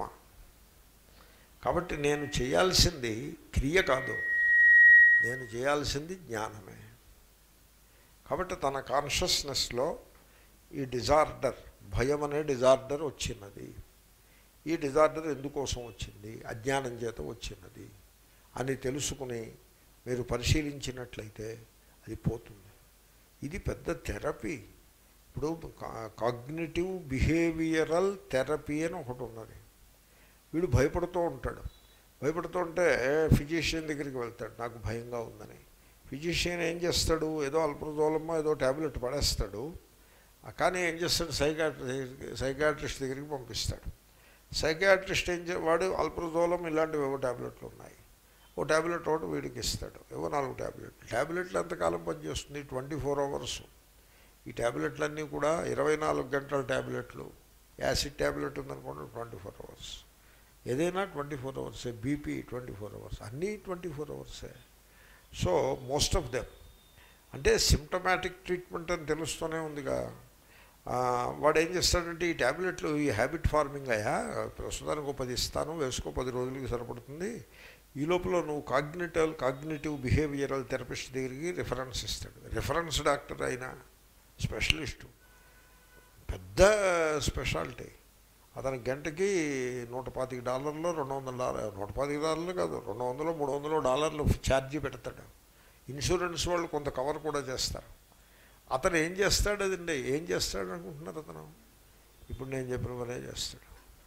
కాబట్టి నేను చేయాల్సింది క్రియ కాదు నేను చేయాల్సింది జ్ఞానమే కాబట్టి తన కాన్షియస్నెస్లో ఈ డిజార్డర్ భయం అనే డిజార్డర్ వచ్చినది ఈ డిజార్డర్ ఎందుకోసం వచ్చింది అజ్ఞానం చేత వచ్చినది అని తెలుసుకుని మీరు పరిశీలించినట్లయితే అది పోతుంది ఇది పెద్ద థెరపీ ఇప్పుడు కాగ్నిటివ్ బిహేవియరల్ థెరపీ అని ఒకటి ఉన్నది వీడు భయపడుతూ ఉంటాడు భయపడుతూ ఉంటే ఫిజిషియన్ దగ్గరికి వెళ్తాడు నాకు భయంగా ఉందని ఫిజిషియన్ ఏం చేస్తాడు ఏదో అల్పదోలమో ఏదో ట్యాబ్లెట్ పడేస్తాడు ఆ కానీ ఏం చేస్తాడు సైకాట్రి సైకాట్రిస్ట్ దగ్గరికి పంపిస్తాడు సైకాట్రిస్ట్ ఏం చే వాడు అల్పదోలం ఇలాంటివి ఏవో ట్యాబ్లెట్లు ఉన్నాయి ఓ ట్యాబ్లెట్ ఒకటి వీడికి ఇస్తాడు ఏవో నాలుగు ట్యాబ్లెట్లు ట్యాబ్లెట్లు ఎంతకాలం పనిచేస్తుంది ట్వంటీ ఫోర్ అవర్స్ ఈ ట్యాబ్లెట్లన్నీ కూడా ఇరవై నాలుగు గంటల ట్యాబ్లెట్లు యాసిడ్ ట్యాబ్లెట్ ఉందనుకోండి ట్వంటీ ఫోర్ అవర్స్ ఏదైనా ట్వంటీ ఫోర్ అవర్సే బీపీ ట్వంటీ ఫోర్ అవర్స్ అన్నీ ట్వంటీ ఫోర్ అవర్సే సో మోస్ట్ ఆఫ్ దెమ్ అంటే సిమ్టమాటిక్ ట్రీట్మెంట్ అని తెలుస్తూనే ఉందిగా ఆ, వాడు ఏం చేస్తాడంటే ఈ ట్యాబ్లెట్లు ఈ హ్యాబిట్ ఫార్మింగ్ అయ్యా ప్రస్తుతానికి ఒక పది ఇస్తాను వేసుకో పది రోజులకి సరిపడుతుంది ఈ లోపల నువ్వు కాగ్నిటివ్ కాగ్నిటివ్ బిహేవియరల్ థెరపిస్ట్ దగ్గరికి రిఫరెన్స్ ఇస్తాడు రిఫరెన్స్ డాక్టర్ అయినా స్పెషలిస్టు పెద్ద స్పెషాలిటీ అతని గంటకి నూట పాతిక డాలర్లు రెండు వందల డాలర్ నూట పాతిక డాలర్లు కాదు రెండు వందలు మూడు వందలు డాలర్లు ఛార్జీ పెడతాడు ఇన్సూరెన్స్ వాళ్ళు కొంత కవర్ కూడా చేస్తారు అతను ఏం చేస్తాడు అదండి ఏం చేస్తాడు అనుకుంటున్నారు అతను ఇప్పుడు నేను చెప్పిన పనే చేస్తాడు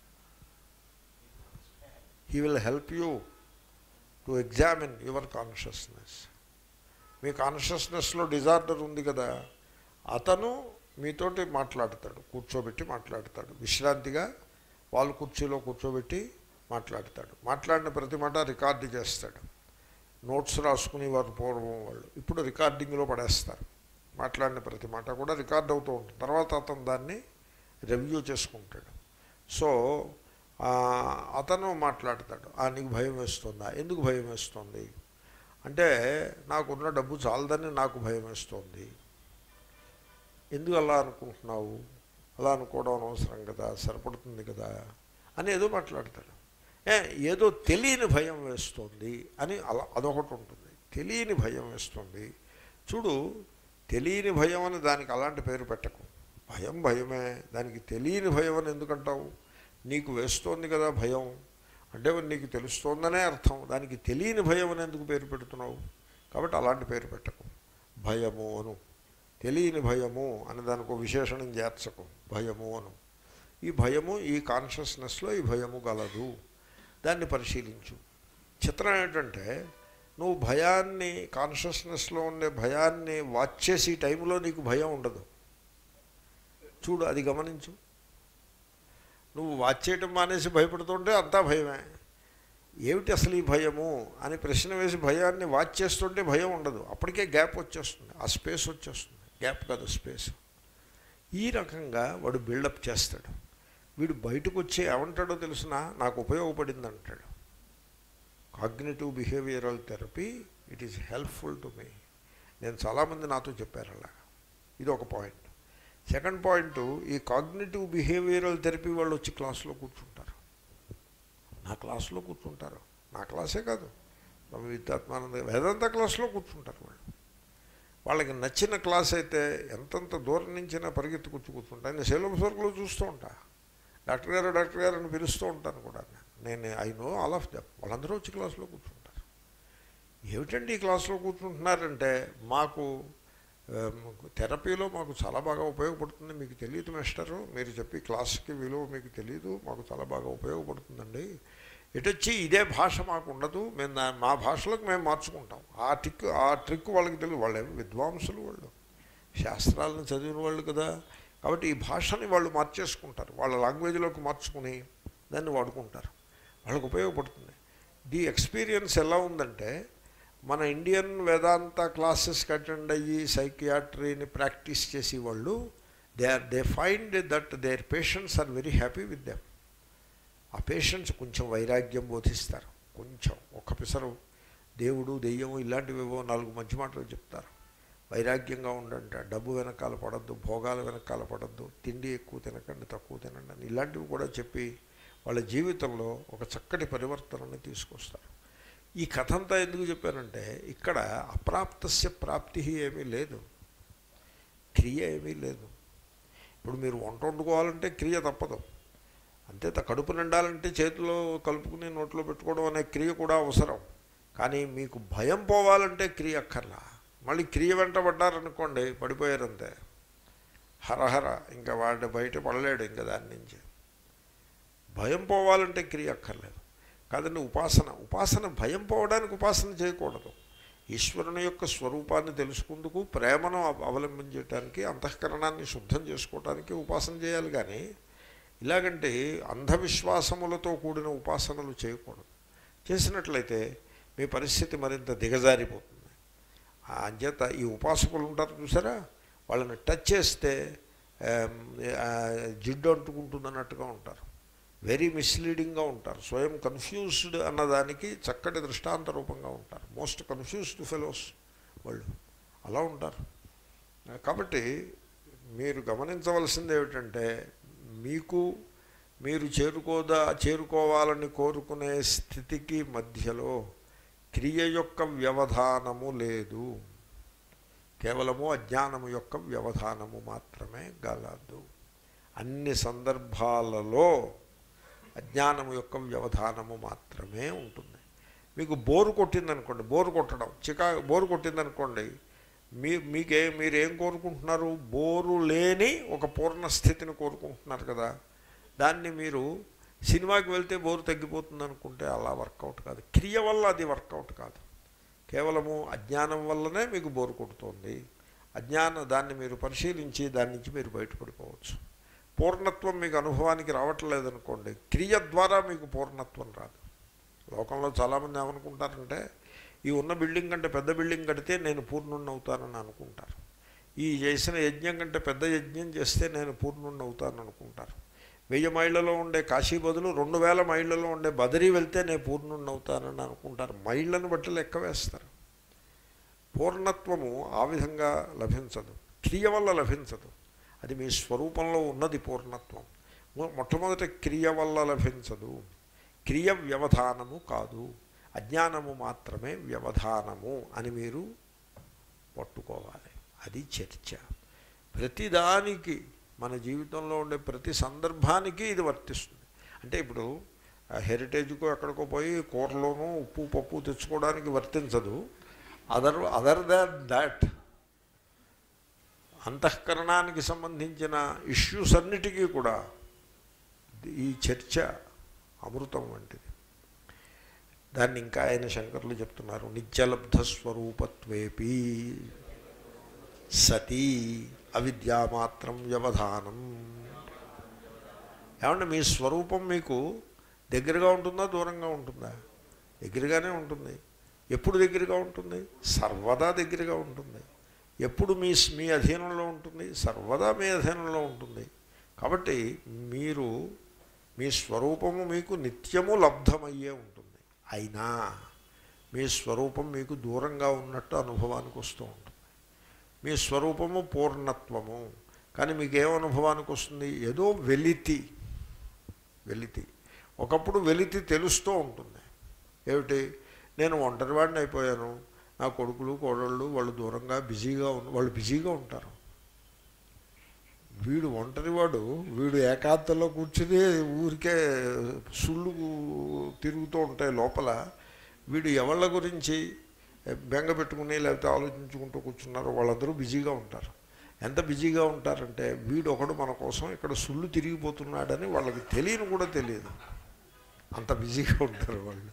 he will help you to examine your consciousness మీ కాన్షియస్నెస్లో డిజార్డర్ ఉంది కదా అతను మీతోటి మాట్లాడతాడు కూర్చోబెట్టి మాట్లాడతాడు విశ్రాంతిగా వాళ్ళు కుర్చీలో కూర్చోబెట్టి మాట్లాడతాడు మాట్లాడిన ప్రతి మాట రికార్డు చేస్తాడు నోట్స్ రాసుకుని వారు పూర్వం వాళ్ళు ఇప్పుడు రికార్డింగ్లో పడేస్తారు మాట్లాడిన ప్రతి మాట కూడా రికార్డ్ అవుతూ ఉంటుంది తర్వాత అతను దాన్ని రివ్యూ చేసుకుంటాడు సో ఆ, అతను మాట్లాడతాడు ఆ నీకు భయం వేస్తుందా ఎందుకు భయం వేస్తుంది అంటే నాకున్న డబ్బు చాలదని నాకు భయం వేస్తుంది ఎందుకు అలా అనుకుంటున్నావు అలా అనుకోవడం అనవసరం కదా సరిపడుతుంది కదా అని ఏదో మాట్లాడతాడు ఏ ఏదో తెలియని భయం వేస్తుంది అని అలా అదొకటి ఉంటుంది తెలియని భయం వేస్తుంది చూడు తెలియని భయం అని దానికి అలాంటి పేరు పెట్టకు భయం భయమే దానికి తెలియని భయం అని ఎందుకంటావు నీకు వేస్తోంది కదా భయం అంటే మరి నీకు తెలుస్తోందనే అర్థం దానికి తెలియని భయం అని ఎందుకు పేరు పెడుతున్నావు కాబట్టి అలాంటి పేరు పెట్టకు భయము అను తెలియని భయము అని దానికి ఒక విశేషణం చేర్చకు భయము అను ఈ భయము ఈ కాన్షియస్నెస్లో ఈ భయము గలదు దాన్ని పరిశీలించు చిత్రం ఏంటంటే నువ్వు భయాన్ని కాన్షియస్నెస్లో ఉండే భయాన్ని వాచ్ చేసి టైంలో నీకు భయం ఉండదు చూడు అది గమనించు నువ్వు వాచ్ చేయటం మానేసి భయపడుతుంటే అంతా భయమే ఏమిటి అసలు ఈ భయము అని ప్రశ్న వేసి భయాన్ని వాచ్ చేస్తుంటే భయం ఉండదు అప్పటికే గ్యాప్ వచ్చేస్తుంది ఆ స్పేస్ వచ్చేస్తుంది గ్యాప్ కాదు స్పేస్ ఈ రకంగా వాడు బిల్డప్ చేస్తాడు వీడు బయటకు వచ్చి ఏమంటాడో తెలిసినా నాకు ఉపయోగపడింది అంటాడు cognitive behavioural therapy it is helpful to me నేను చాలామంది నాతో చెప్పారు అలా ఇది ఒక పాయింట్ సెకండ్ పాయింట్ ఈ కాగ్నేటివ్ బిహేవియరల్ థెరపీ వాళ్ళు వచ్చి క్లాసులో కూర్చుంటారు నా క్లాసులో కూర్చుంటారు నా క్లాసే కాదు స్వామి విద్యాత్మానంద వేదాంత క్లాసులో కూర్చుంటారు వాళ్ళు వాళ్ళకి నచ్చిన క్లాస్ అయితే ఎంతంత దూరం నుంచైనా పరిగెత్తి కూర్చు కూర్చుంటా నేను సిలబస్ వర్క్లో చూస్తూ ఉంటా డాక్టర్ గారు డాక్టర్ గారు అని పిలుస్తూ ఉంటాను కూడా నేను I know all of them వాళ్ళందరూ వచ్చి క్లాసులో కూర్చుంటారు ఏమిటండి ఈ క్లాసులో కూర్చుంటున్నారంటే మాకు ఆ, థెరపీలో మాకు చాలా బాగా ఉపయోగపడుతుంది మీకు తెలియదు మాస్టరు మీరు చెప్పి క్లాస్కి విలువ మీకు తెలియదు మాకు చాలా బాగా ఉపయోగపడుతుందండి ఇటొచ్చి ఇదే భాష మాకు ఉండదు మేము దా- మా భాషలోకి మేము మార్చుకుంటాం ఆ ట్రిక్ ఆ ట్రిక్ వాళ్ళకి తెలియదు వాళ్ళు ఏమి విద్వాంసులు వాళ్ళు శాస్త్రాలను చదివిన వాళ్ళు కదా కాబట్టి ఈ భాషని వాళ్ళు మార్చేసుకుంటారు వాళ్ళ లాంగ్వేజ్లోకి మార్చుకుని దాన్ని వాడుకుంటారు వాళ్ళకి ఉపయోగపడుతుంది ది ఎక్స్పీరియన్స్ ఎలా ఉందంటే మన ఇండియన్ వేదాంత క్లాసెస్కి అటెండ్ అయ్యి సైకియాట్రీని ప్రాక్టీస్ చేసి వాళ్ళు they are they find that their patients are very happy with them ఆ పేషెంట్స్ కొంచెం వైరాగ్యం బోధిస్తారు కొంచెం ఒక్క పిసరు దేవుడు దెయ్యము ఇలాంటివేవో నాలుగు మంచి మాటలు చెప్తారు వైరాగ్యంగా ఉండంట డబ్బు వెనకాల పడద్దు భోగాల వెనకాల పడద్దు తిండి ఎక్కువ తినకండి తక్కువ తినండి అని ఇలాంటివి కూడా చెప్పి వాళ్ళ జీవితంలో ఒక చక్కటి పరివర్తనని తీసుకొస్తారు ఈ కథ అంతా ఎందుకు చెప్పానంటే ఇక్కడ అప్రాప్తస్య ప్రాప్తి ఏమీ లేదు క్రియ ఏమీ లేదు ఇప్పుడు మీరు వంట వండుకోవాలంటే క్రియ తప్పదు అంతే త- కడుపు నిండాలంటే చేతిలో కలుపుకుని నోట్లో పెట్టుకోవడం అనే క్రియ కూడా అవసరం కానీ మీకు భయం పోవాలంటే క్రియ అక్కర్లా మళ్ళీ క్రియ వెంట పడ్డారనుకోండి పడిపోయారంతే హరహర ఇంకా వాడి బయట పడలేడు ఇంకా దాని నుంచి భయం పోవాలంటే క్రియ అక్కర్లేదు కాదండి ఉపాసన ఉపాసన భయం పోవడానికి ఉపాసన చేయకూడదు ఈశ్వరుని యొక్క స్వరూపాన్ని తెలుసుకుందుకు ప్రేమను అవ- అవలంబించడానికి అంతఃకరణాన్ని శుద్ధం చేసుకోవడానికి ఉపాసన చేయాలి కానీ ఇలాగంటే అంధవిశ్వాసములతో కూడిన ఉపాసనలు చేయకూడదు చేసినట్లయితే మీ పరిస్థితి మరింత దిగజారిపోతుంది ఆ అంచేత ఈ ఉపాసకులు ఉంటారు చూసారా వాళ్ళని టచ్ చేస్తే ఆమ్, ఆ, జిడ్డు అంటుకుంటుంది అన్నట్టుగా ఉంటారు వెరీ మిస్లీడింగ్గా ఉంటారు స్వయం కన్ఫ్యూజ్డ్ అన్నదానికి చక్కటి దృష్టాంత రూపంగా ఉంటారు మోస్ట్ కన్ఫ్యూజ్డ్ ఫెలోస్ వాళ్ళు అలా ఉంటారు కాబట్టి మీరు గమనించవలసింది ఏమిటంటే మీకు మీరు చేరుకోదా చేరుకోవాలని కోరుకునే స్థితికి మధ్యలో క్రియ యొక్క వ్యవధానము లేదు కేవలము అజ్ఞానము యొక్క వ్యవధానము మాత్రమే గలదు అన్ని సందర్భాలలో అజ్ఞానము యొక్క వ్యవధానము మాత్రమే ఉంటుంది మీకు బోరు కొట్టిందనుకోండి బోరు కొట్టడం చికా బోరు కొట్టిందనుకోండి మీ మీకే మీరేం కోరుకుంటున్నారు బోరు లేని ఒక పూర్ణ స్థితిని కోరుకుంటున్నారు కదా దాన్ని మీరు సినిమాకి వెళ్తే బోరు తగ్గిపోతుంది అనుకుంటే అలా వర్కౌట్ కాదు క్రియ వల్ల అది వర్కౌట్ కాదు కేవలము అజ్ఞానం వల్లనే మీకు బోరు కొడుతోంది అజ్ఞాన దాన్ని మీరు పరిశీలించి దాని నుంచి మీరు బయటపడిపోవచ్చు పూర్ణత్వం మీకు అనుభవానికి రావట్లేదనుకోండి క్రియ ద్వారా మీకు పూర్ణత్వం రాదు లోకంలో చాలామంది ఏమనుకుంటారంటే ఈ ఉన్న బిల్డింగ్ కంటే పెద్ద బిల్డింగ్ కడితే నేను పూర్ణుణ్ణి అవుతానని అనుకుంటారు ఈ చేసిన యజ్ఞం కంటే పెద్ద యజ్ఞం చేస్తే నేను పూర్ణుణ్ణి అవుతానని అనుకుంటారు వెయ్యి మైళ్ళలో ఉండే కాశీ బదులు రెండు వేల మైళ్ళలో ఉండే బదరీ వెళ్తే నేను పూర్ణుణ్ణి అవుతానని అనుకుంటారు మైళ్ళను బట్టి లెక్క వేస్తారు పూర్ణత్వము ఆ విధంగా లభించదు క్రియ వల్ల లభించదు అది మీ స్వరూపంలో ఉన్నది పూర్ణత్వం మొ- మొట్టమొదట క్రియ వల్ల లభించదు క్రియ వ్యవధానము కాదు అజ్ఞానము మాత్రమే వ్యవధానము అని మీరు పట్టుకోవాలి అది చర్చ ప్రతిదానికి మన జీవితంలో ఉండే ప్రతి సందర్భానికి ఇది వర్తిస్తుంది అంటే ఇప్పుడు ఆ హెరిటేజ్కో ఎక్కడికో పోయి కూరలోనూ ఉప్పు పప్పు తెచ్చుకోవడానికి వర్తించదు అదర్ అదర్ దాన్ దాట్ అంతఃకరణానికి సంబంధించిన ఇష్యూస్ అన్నిటికీ కూడా ఈ చర్చ అమృతం వంటిది దాన్ని ఇంకా ఆయన శంకర్లు చెప్తున్నారు నిత్యలబ్ధ స్వరూపత్వేపి సతీ అవిద్యామాత్రం వ్యవధానం ఏమంటే మీ స్వరూపం మీకు దగ్గరగా ఉంటుందా దూరంగా ఉంటుందా దగ్గరగానే ఉంటుంది ఎప్పుడు దగ్గరగా ఉంటుంది సర్వదా దగ్గరగా ఉంటుంది ఎప్పుడు మీ మీ అధీనంలో ఉంటుంది సర్వదా మీ అధీనంలో ఉంటుంది కాబట్టి మీరు మీ స్వరూపము మీకు నిత్యము లబ్ధమయ్యే ఉంటుంది అయినా మీ స్వరూపం మీకు దూరంగా ఉన్నట్టు అనుభవానికి వస్తూ ఉంటుంది మీ స్వరూపము పూర్ణత్వము కానీ మీకు ఏం అనుభవానికి వస్తుంది ఏదో వెలితి వెలితి ఒకప్పుడు వెలితి తెలుస్తూ ఉంటుంది ఏమిటి నేను ఒంటరివాడిని అయిపోయాను నా కొడుకులు కోడళ్ళు వాళ్ళు దూరంగా బిజీగా ఉన్న వాళ్ళు బిజీగా ఉంటారు వీడు ఒంటరివాడు వీడు ఏకాంతంలో కూర్చుని ఊరికే సుళ్ళు తిరుగుతూ ఉంటాయి లోపల వీడు ఎవళ్ళ గురించి బెంగ పెట్టుకుని లేకపోతే ఆలోచించుకుంటూ కూర్చున్నారో వాళ్ళందరూ బిజీగా ఉంటారు ఎంత బిజీగా ఉంటారంటే వీడు ఒకడు మన కోసం ఇక్కడ సుళ్ళు తిరిగిపోతున్నాడని వాళ్ళకి తెలియని కూడా తెలియదు అంత బిజీగా ఉంటారు వాళ్ళు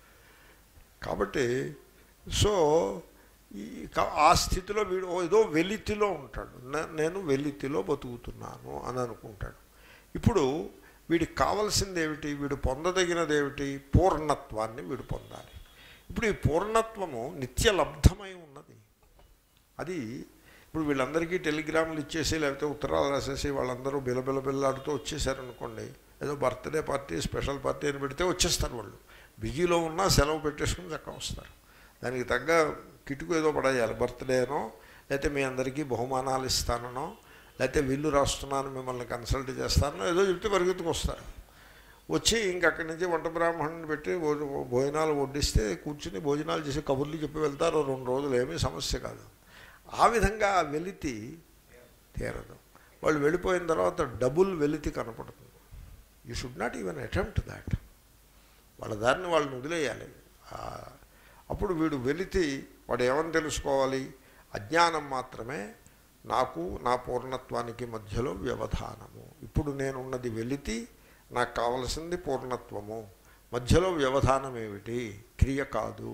కాబట్టి సో ఈ క- ఆ స్థితిలో వీడు ఓ ఏదో వెలితిలో ఉంటాడు నే- నేను వెలితిలో బతుకుతున్నాను అని అనుకుంటాడు ఇప్పుడు వీడికి కావలసింది ఏమిటి వీడు పొందదగినది ఏమిటి పూర్ణత్వాన్ని వీడు పొందాలి ఇప్పుడు ఈ పూర్ణత్వము నిత్యలబ్ధమై ఉన్నది అది ఇప్పుడు వీళ్ళందరికీ టెలిగ్రాములు ఇచ్చేసి లేకపోతే ఉత్తరాలు రాసేసి వాళ్ళందరూ బిలబిల బిల్లాడుతూ వచ్చేసారనుకోండి ఏదో బర్త్డే పార్టీ స్పెషల్ పార్టీ అని పెడితే వచ్చేస్తారు వాళ్ళు బిజీలో ఉన్నా సెలవు పెట్టేసుకుని చక్కగా వస్తారు దానికి తగ్గ కిటుకు ఏదో పడేయాలి బర్త్డేనో లేకపోతే మీ అందరికీ బహుమానాలు ఇస్తాననో లేకపోతే విల్లు రాస్తున్నాను మిమ్మల్ని కన్సల్ట్ చేస్తానో ఏదో చెప్తే పరిగెత్తుకు వస్తారు వచ్చి ఇంకక్కడి నుంచి వంట బ్రాహ్మణుని పెట్టి భో- భోజనాలు వడ్డిస్తే కూర్చుని భోజనాలు చేసి కబుర్లు చెప్పి వెళ్తారు రెండు రోజులు ఏమీ సమస్య కాదు ఆ విధంగా ఆ వెలితి తీరదు వాళ్ళు వెళ్ళిపోయిన తర్వాత డబుల్ వెలితి కనపడుతుంది you should not even attempt that వాళ్ళ దారిని వాళ్ళని వదిలేయాలి ఆ, అప్పుడు వీడు వెలితి వాడు ఏమని తెలుసుకోవాలి అజ్ఞానం మాత్రమే నాకు నా పూర్ణత్వానికి మధ్యలో వ్యవధానము ఇప్పుడు నేనున్నది వెలితి నాకు కావలసింది పూర్ణత్వము మధ్యలో వ్యవధానం ఏమిటి క్రియ కాదు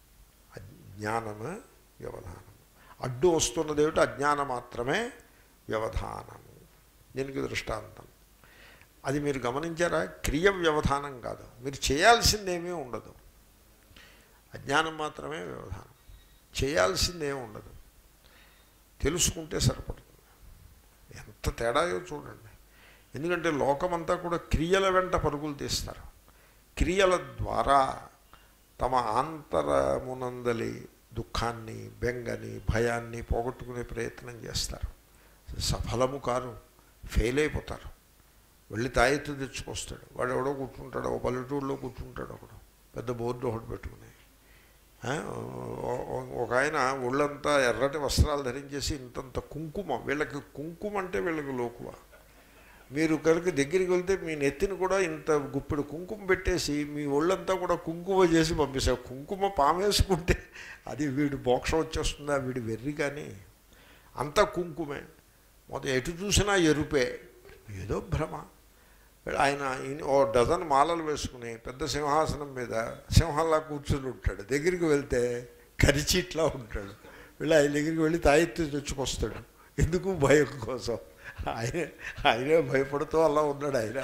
అజ్ఞానమే వ్యవధానం అడ్డు వస్తున్నది ఏమిటి అజ్ఞానం మాత్రమే వ్యవధానము దీనికి దృష్టాంతం అది మీరు గమనించారా క్రియ వ్యవధానం కాదు మీరు చేయాల్సిందేమీ ఉండదు అజ్ఞానం మాత్రమే వ్యవధానం చేయాల్సిందేమీ ఉండదు తెలుసుకుంటే సరిపడుతుంది ఎంత తేడాయో చూడండి ఎందుకంటే లోకమంతా కూడా క్రియల వెంట పరుగులు తీస్తారు క్రియల ద్వారా తమ ఆంతరమునందలి దుఃఖాన్ని బెంగని భయాన్ని పోగొట్టుకునే ప్రయత్నం చేస్తారు సఫలము కారు ఫెయిల్ అయిపోతారు వెళ్ళి తాయెత్తు తెచ్చుకొస్తాడు వాడు ఎవడో కూర్చుంటాడు ఓ పల్లెటూరులో కూర్చుంటాడు ఒకడు పెద్ద బోర్డు ఒకటి పెట్టుకుని ఆ, ఓ- ఓ- ఒక ఆయన ఒళ్ళంతా ఎర్రటి వస్త్రాలు ధరించేసి ఇంతంత కుంకుమ వీళ్ళకి కుంకుమ అంటే వీళ్ళకి లోకువ మీరు కనుక దగ్గరికి వెళ్తే మీ నెత్తిని కూడా ఇంత గుప్పెడు కుంకుమ పెట్టేసి మీ ఒళ్ళంతా కూడా కుంకుమ చేసి పంపిస్తారు కుంకుమ పామేసుకుంటే అది వీడు మోక్షం వచ్చేస్తుందా వీడి వెర్రి కానీ అంతా కుంకుమే మొత్తం ఎటు చూసినా ఎరుపే ఏదో భ్రమ వీడు ఆయన ఇన్ని- ఓ డజన్ మాలలు వేసుకుని పెద్ద సింహాసనం మీద సింహంలా కూర్చుని ఉంటాడు దగ్గరికి వెళ్తే కరిచిట్లా ఉంటాడు వీళ్ళు ఆయన దగ్గరికి వెళ్ళి తాయెత్తు తెచ్చుకొస్తాడు ఎందుకు భయం కోసం ఆయన ఆయనే భయపడుతూ అలా ఉన్నాడు ఆయన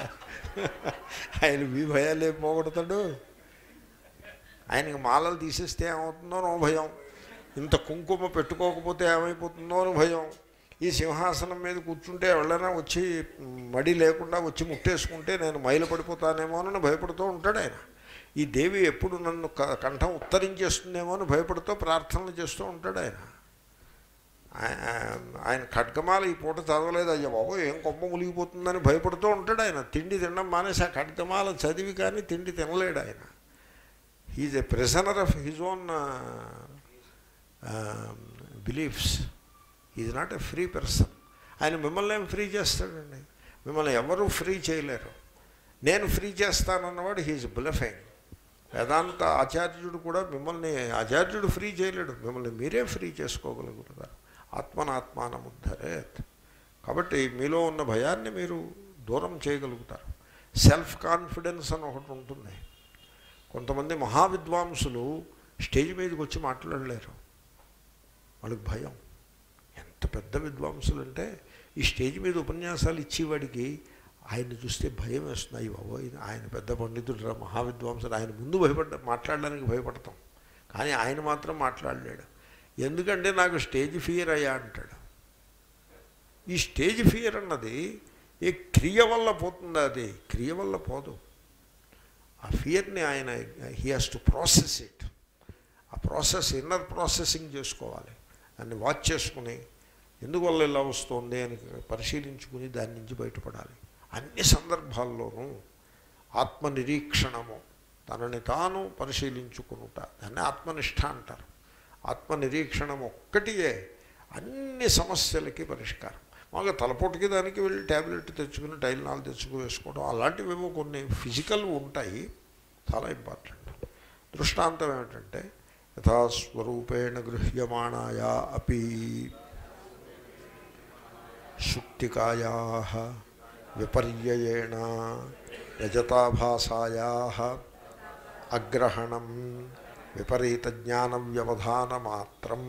ఆయన మీ భయాలు ఏం పోగొడతాడు ఆయనకి మాలలు తీసేస్తే ఏమవుతుందో నో భయం ఇంత కుంకుమ పెట్టుకోకపోతే ఏమైపోతుందో అని భయం ఈ సింహాసనం మీద కూర్చుంటే ఎవరైనా వచ్చి మడి లేకుండా వచ్చి ముట్టేసుకుంటే నేను మైలు పడిపోతానేమో అని భయపడుతూ ఉంటాడు ఆయన ఈ దేవి ఎప్పుడు నన్ను క- కంఠం ఉత్తరించేస్తుందేమో అని భయపడుతూ ప్రార్థనలు చేస్తూ ఉంటాడు ఆయన ఆ- ఆయన ఖడ్గమాల ఈ పూట చదవలేదు అయ్యా బాబు ఏం కొమ్మ ములిగిపోతుందని భయపడుతూ ఉంటాడు ఆయన తిండి తినడం మానేసి ఆ ఖడ్గమాల చదివి కానీ తిండి తినలేడు ఆయన he's a prisoner of his own beliefs is not a free person ఆయన మిమ్మల్ని ఏం ఫ్రీ చేస్తాడండి మిమ్మల్ని ఎవరు ఫ్రీ చేయలేరు నేను ఫ్రీ చేస్తానన్నవాడు హీజ్ బ్లఫింగ్ వేదాంత ఆచార్యుడు కూడా మిమ్మల్ని ఆచార్యుడు ఫ్రీ చేయలేడు మిమ్మల్ని మీరే ఫ్రీ చేసుకోగలుగుతారు ఆత్మనాత్మానముద్ధరేత్ కాబట్టి మీలో ఉన్న భయాన్ని మీరు దూరం చేయగలుగుతారు సెల్ఫ్ కాన్ఫిడెన్స్ అని ఒకటి ఉంటుంది కొంతమంది మహావిద్వాంసులు స్టేజ్ మీదకి వచ్చి మాట్లాడలేరు వాళ్ళకి భయం ఎంత పెద్ద విద్వాంసులు అంటే ఈ స్టేజ్ మీద ఉపన్యాసాలు ఇచ్చేవాడికి ఆయన్ని చూస్తే భయం వేస్తుంది అయ్యి బాబోయ్ ఆయన పెద్ద పండితుడు రా మహావిద్వాంసుడు ఆయన ముందు భయపడ్డ మాట్లాడడానికి భయపడతాం కానీ ఆయన మాత్రం మాట్లాడలేడు ఎందుకంటే నాకు స్టేజ్ ఫియర్ అయ్యా అంటాడు ఈ స్టేజ్ ఫియర్ అన్నది ఏ క్రియ వల్ల పోతుందా అది క్రియ వల్ల పోదు ఆ ఫియర్ని ఆయన he has to process it ఆ ప్రాసెస్ ఇన్నర్ ప్రాసెసింగ్ చేసుకోవాలి దాన్ని వాచ్ చేసుకుని ఎందువల్ల ఇలా వస్తుంది అని పరిశీలించుకుని దాని నుంచి బయటపడాలి అన్ని సందర్భాల్లోనూ ఆత్మనిరీక్షణము తనని తాను పరిశీలించుకునుట దాన్ని ఆత్మనిష్ట అంటారు ఆత్మనిరీక్షణం ఒక్కటియే అన్ని సమస్యలకి పరిష్కారం మామూలుగా తలపోటుకి దానికి వెళ్ళి ట్యాబ్లెట్ తెచ్చుకుని టైల్నాలు తెచ్చుకుని వేసుకోవడం అలాంటివేమో కొన్ని ఫిజికల్ ఉంటాయి చాలా ఇంపార్టెంట్ దృష్టాంతం ఏమిటంటే యథాస్వరూపేణ గృహ్యమాణాయా అపి శుక్తికాయా విపర్యయేణ రజతాభాసాయా అగ్రహణం విపరీత జ్ఞాన వ్యవధాన మాత్రం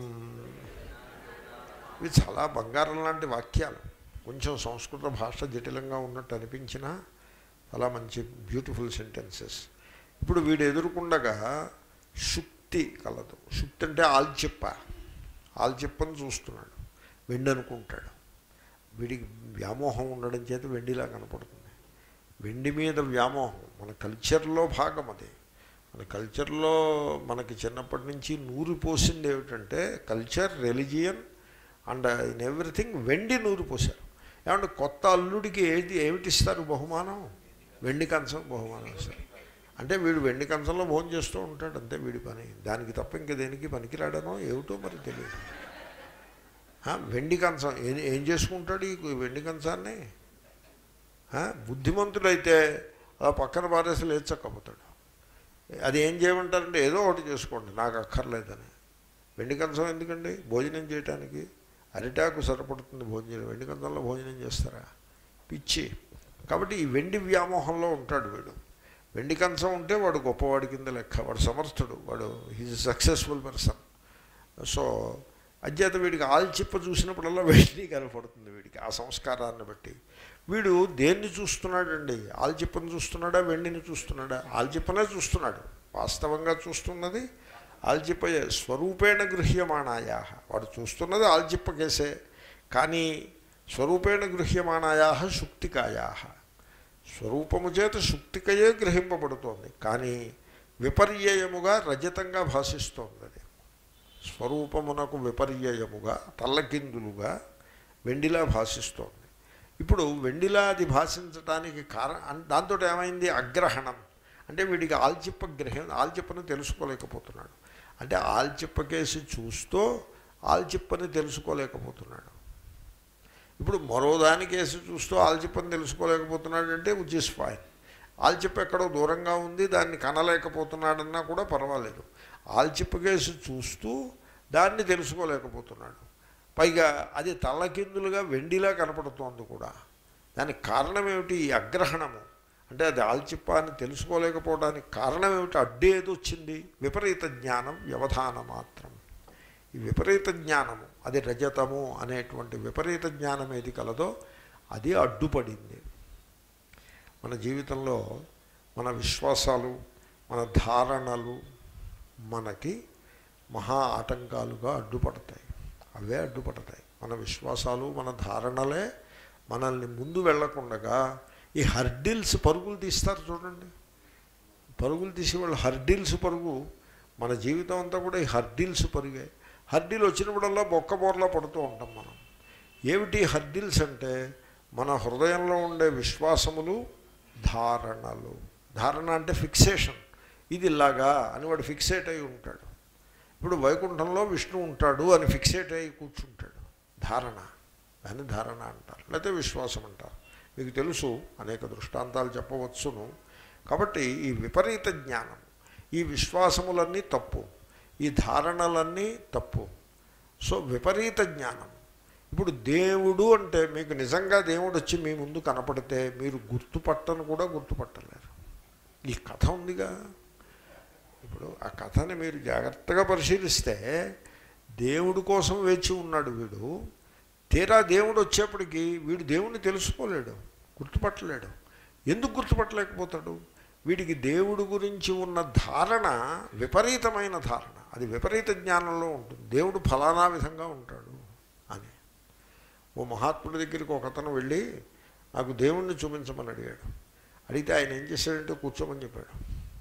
ఇవి చాలా బంగారం లాంటి వాక్యాలు కొంచెం సంస్కృత భాష జటిలంగా ఉన్నట్టు అనిపించినా చాలా మంచి బ్యూటిఫుల్ సెంటెన్సెస్ ఇప్పుడు వీడు ఎదుర్కొండగా శుక్తి కలదు శుక్తి అంటే ఆల్చిప్ప ఆల్చిప్పని చూస్తున్నాడు వెండి అనుకుంటాడు వీడికి వ్యామోహం ఉండడం చేత వెండిలా కనపడుతుంది వెండి మీద వ్యామోహం మన కల్చర్లో భాగం అది మన కల్చర్లో మనకి చిన్నప్పటి నుంచి నూరు పోసింది ఏమిటంటే culture religion and in everything వెండి నూరు పోశారు ఏమంటే కొత్త అల్లుడికి ఏది ఏమిటిస్తారు బహుమానం వెండి కంచం బహుమానం ఇస్తారు అంటే వీడు వెండి కంచంలో భోజనం చేస్తూ ఉంటాడు అంతే వీడి పని దానికి తప్ప ఇంక దేనికి పనికిరాడనో ఏమిటో మరి తెలియదు ఆ, వెండి కంచం ఏం ఏం చేసుకుంటాడు ఈ వెండి కంచాన్ని ఆ, బుద్ధిమంతుడైతే అలా పక్కన పారేసి లేచక్కపోతాడు అది ఏం చేయమంటారంటే ఏదో ఒకటి చేసుకోండి నాకు అక్కర్లేదని వెండి కంచం ఎందుకండి భోజనం చేయటానికి అరిటాకు సరిపడుతుంది భోజనం వెండి కంచంలో భోజనం చేస్తారా పిచ్చి కాబట్టి ఈ వెండి వ్యామోహంలో ఉంటాడు వీడు వెండి కంచం ఉంటే వాడు గొప్పవాడి కింద లెక్క వాడు సమర్థుడు వాడు హీజ్ సక్సెస్ఫుల్ పర్సన్ సో అధ్యత వీడికి ఆల్చిప్ప చూసినప్పుడల్లా వెండి కనపడుతుంది వీడికి ఆ సంస్కారాన్ని బట్టి వీడు దేన్ని చూస్తున్నాడండి ఆల్చిప్పని చూస్తున్నాడా వెండిని చూస్తున్నాడా ఆల్చిప్పనే చూస్తున్నాడు వాస్తవంగా చూస్తున్నది ఆల్చిప్పయే స్వరూపేణ గృహ్యమాణాయా వాడు చూస్తున్నది ఆల్చిప్ప కేసే కానీ స్వరూపేణ గృహ్యమాణాయా శుక్తికాయా స్వరూపము చేత శుక్తికయే గ్రహింపబడుతోంది కానీ విపర్యయముగా రజతంగా భాషిస్తోంది అది స్వరూపమునకు విపర్యయముగా తల్లకిందులుగా వెండిలా భాషిస్తోంది ఇప్పుడు వెండిలా అది భాషించటానికి కారణం దాంతో ఏమైంది అగ్రహణం అంటే వీడికి ఆల్చిప్ప గ్రహం ఆల్చిప్పని తెలుసుకోలేకపోతున్నాడు అంటే ఆల్చిప్ప కేసి చూస్తూ ఆల్చిప్పని తెలుసుకోలేకపోతున్నాడు ఇప్పుడు మరో దాని కేసు చూస్తూ ఆల్చిప్పని తెలుసుకోలేకపోతున్నాడు అంటే విచ్ ఇస్ ఫైన్ ఆల్చిప్ప ఎక్కడో దూరంగా ఉంది దాన్ని కనలేకపోతున్నాడన్నా కూడా పర్వాలేదు ఆల్చిప్ప కేసు చూస్తూ దాన్ని తెలుసుకోలేకపోతున్నాడు పైగా అది తల్లకిందులుగా వెండిలా కనపడుతోంది కూడా దానికి కారణం ఏమిటి ఈ అగ్రహణము అంటే అది ఆల్చిప్ప అని తెలుసుకోలేకపోవడానికి కారణం ఏమిటి అడ్డు ఏది వచ్చింది విపరీత జ్ఞానం వ్యవధాన మాత్రం ఈ విపరీత జ్ఞానము అది రజతము అనేటువంటి విపరీత జ్ఞానం ఏది కలదో అది అడ్డుపడింది మన జీవితంలో మన విశ్వాసాలు మన ధారణలు మనకి మహా ఆటంకాలుగా అడ్డుపడతాయి అవే అడ్డుపడతాయి మన విశ్వాసాలు మన ధారణలే మనల్ని ముందు వెళ్లకుండగా ఈ హర్డిల్స్ పరుగులు తీస్తారు చూడండి పరుగులు తీసి వాళ్ళు హర్డిల్స్ పరుగు మన జీవితం అంతా కూడా ఈ హర్డిల్స్ పరుగే హర్డిల్ వచ్చినప్పుడల్లా బొక్క బోర్లా పడుతూ ఉంటాం మనం ఏమిటి హర్డిల్స్ అంటే మన హృదయంలో ఉండే విశ్వాసములు ధారణలు ధారణ అంటే ఫిక్సేషన్ ఇది ఇలాగా అని వాడు ఫిక్సేట్ అయి ఉంటాడు ఇప్పుడు వైకుంఠంలో విష్ణు ఉంటాడు అని ఫిక్సేట్ అయి కూర్చుంటాడు ధారణ దాన్ని ధారణ అంటారు లేకపోతే విశ్వాసం అంటారు మీకు తెలుసు అనేక దృష్టాంతాలు చెప్పవచ్చును కాబట్టి ఈ విపరీత జ్ఞానం ఈ విశ్వాసములన్నీ తప్పు ఈ ధారణలన్నీ తప్పు సో విపరీత జ్ఞానం ఇప్పుడు దేవుడు అంటే మీకు నిజంగా దేవుడు వచ్చి మీ ముందు కనపడితే మీరు గుర్తుపట్టను కూడా గుర్తుపట్టలేరు ఈ కథ ఉందిగా ఇప్పుడు ఆ కథని మీరు జాగ్రత్తగా పరిశీలిస్తే దేవుడి కోసం వేచి ఉన్నాడు వీడు తీరా దేవుడు వచ్చేప్పటికి వీడు దేవుణ్ణి తెలుసుకోలేడు గుర్తుపట్టలేడు ఎందుకు గుర్తుపట్టలేకపోతాడు వీడికి దేవుడి గురించి ఉన్న ధారణ విపరీతమైన ధారణ అది విపరీత జ్ఞానంలో ఉంటుంది దేవుడు ఫలానా విధంగా ఉంటాడు అని ఓ మహాత్ముడి దగ్గరికి ఒక అతను వెళ్ళి నాకు దేవుణ్ణి చూపించమని అడిగాడు అడిగితే ఆయన ఏం చేశాడంటే కూర్చోమని చెప్పాడు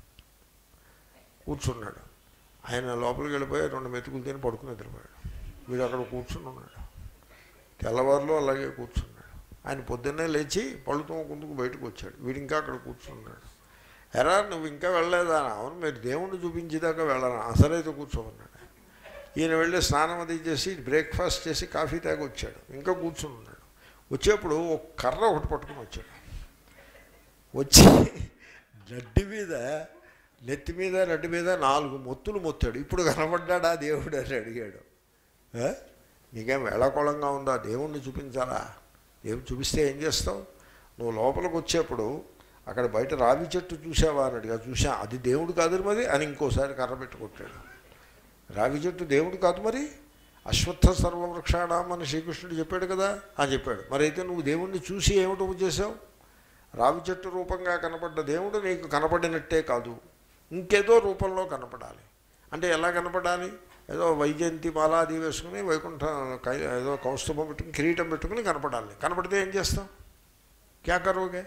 కూర్చున్నాడు ఆయన లోపలికి వెళ్ళిపోయి రెండు మెతుకులు తిని పడుకుని నిద్రపోయాడు వీడు అక్కడ కూర్చుని ఉన్నాడు తెల్లవారులో అలాగే కూర్చున్నాడు ఆయన పొద్దున్నే లేచి పళ్ళు తోముకుందుకు బయటకు వచ్చాడు వీడు ఇంకా అక్కడ కూర్చున్నాడు ఎరా నువ్వు ఇంకా వెళ్ళలేదా అవును మీరు దేవుణ్ణి చూపించేదాకా వెళ్ళను అసలైతే కూర్చోమన్నాడు ఈయన వెళ్ళి స్నానం అది చేసి బ్రేక్ఫాస్ట్ చేసి కాఫీ తాగి వచ్చాడు ఇంకా కూర్చుని ఉన్నాడు వచ్చేప్పుడు ఒక కర్ర ఒకటి పట్టుకుని వచ్చాడు వచ్చి నడ్డి మీద నెత్తి మీద నడ్డి మీద నాలుగు మొత్తులు మొత్తాడు ఇప్పుడు కనబడ్డాడా దేవుడు అని అడిగాడు "ఆ? నీకేం వేళాకోళంగా ఉందా దేవుణ్ణి చూపించాలా దేవుడు చూపిస్తే ఏం చేస్తావు నువ్వు లోపలికి వచ్చేప్పుడు అక్కడ బయట రావి చెట్టు చూసావా అని అడిగా చూసా అది దేవుడు కాదు మరి అని ఇంకోసారి కర్ర పెట్టుకొట్టాడు రావి చెట్టు దేవుడు కాదు మరి అశ్వత్థ సర్వవృక్షాణం అని శ్రీకృష్ణుడు చెప్పాడు కదా అని చెప్పాడు మరి అయితే నువ్వు దేవుణ్ణి చూసి ఏమిటో చేసావు రావి చెట్టు రూపంగా కనపడ్డ దేవుడు నీకు కనపడినట్టే కాదు ఇంకేదో రూపంలో కనపడాలి అంటే ఎలా కనపడాలి ఏదో వైజయంతి మాల అది వేసుకుని వైకుంఠ కై ఏదో కౌస్తుభం పెట్టుకుని కిరీటం పెట్టుకుని కనపడాలి కనపడితే ఏం చేస్తావు క్యా కరోగే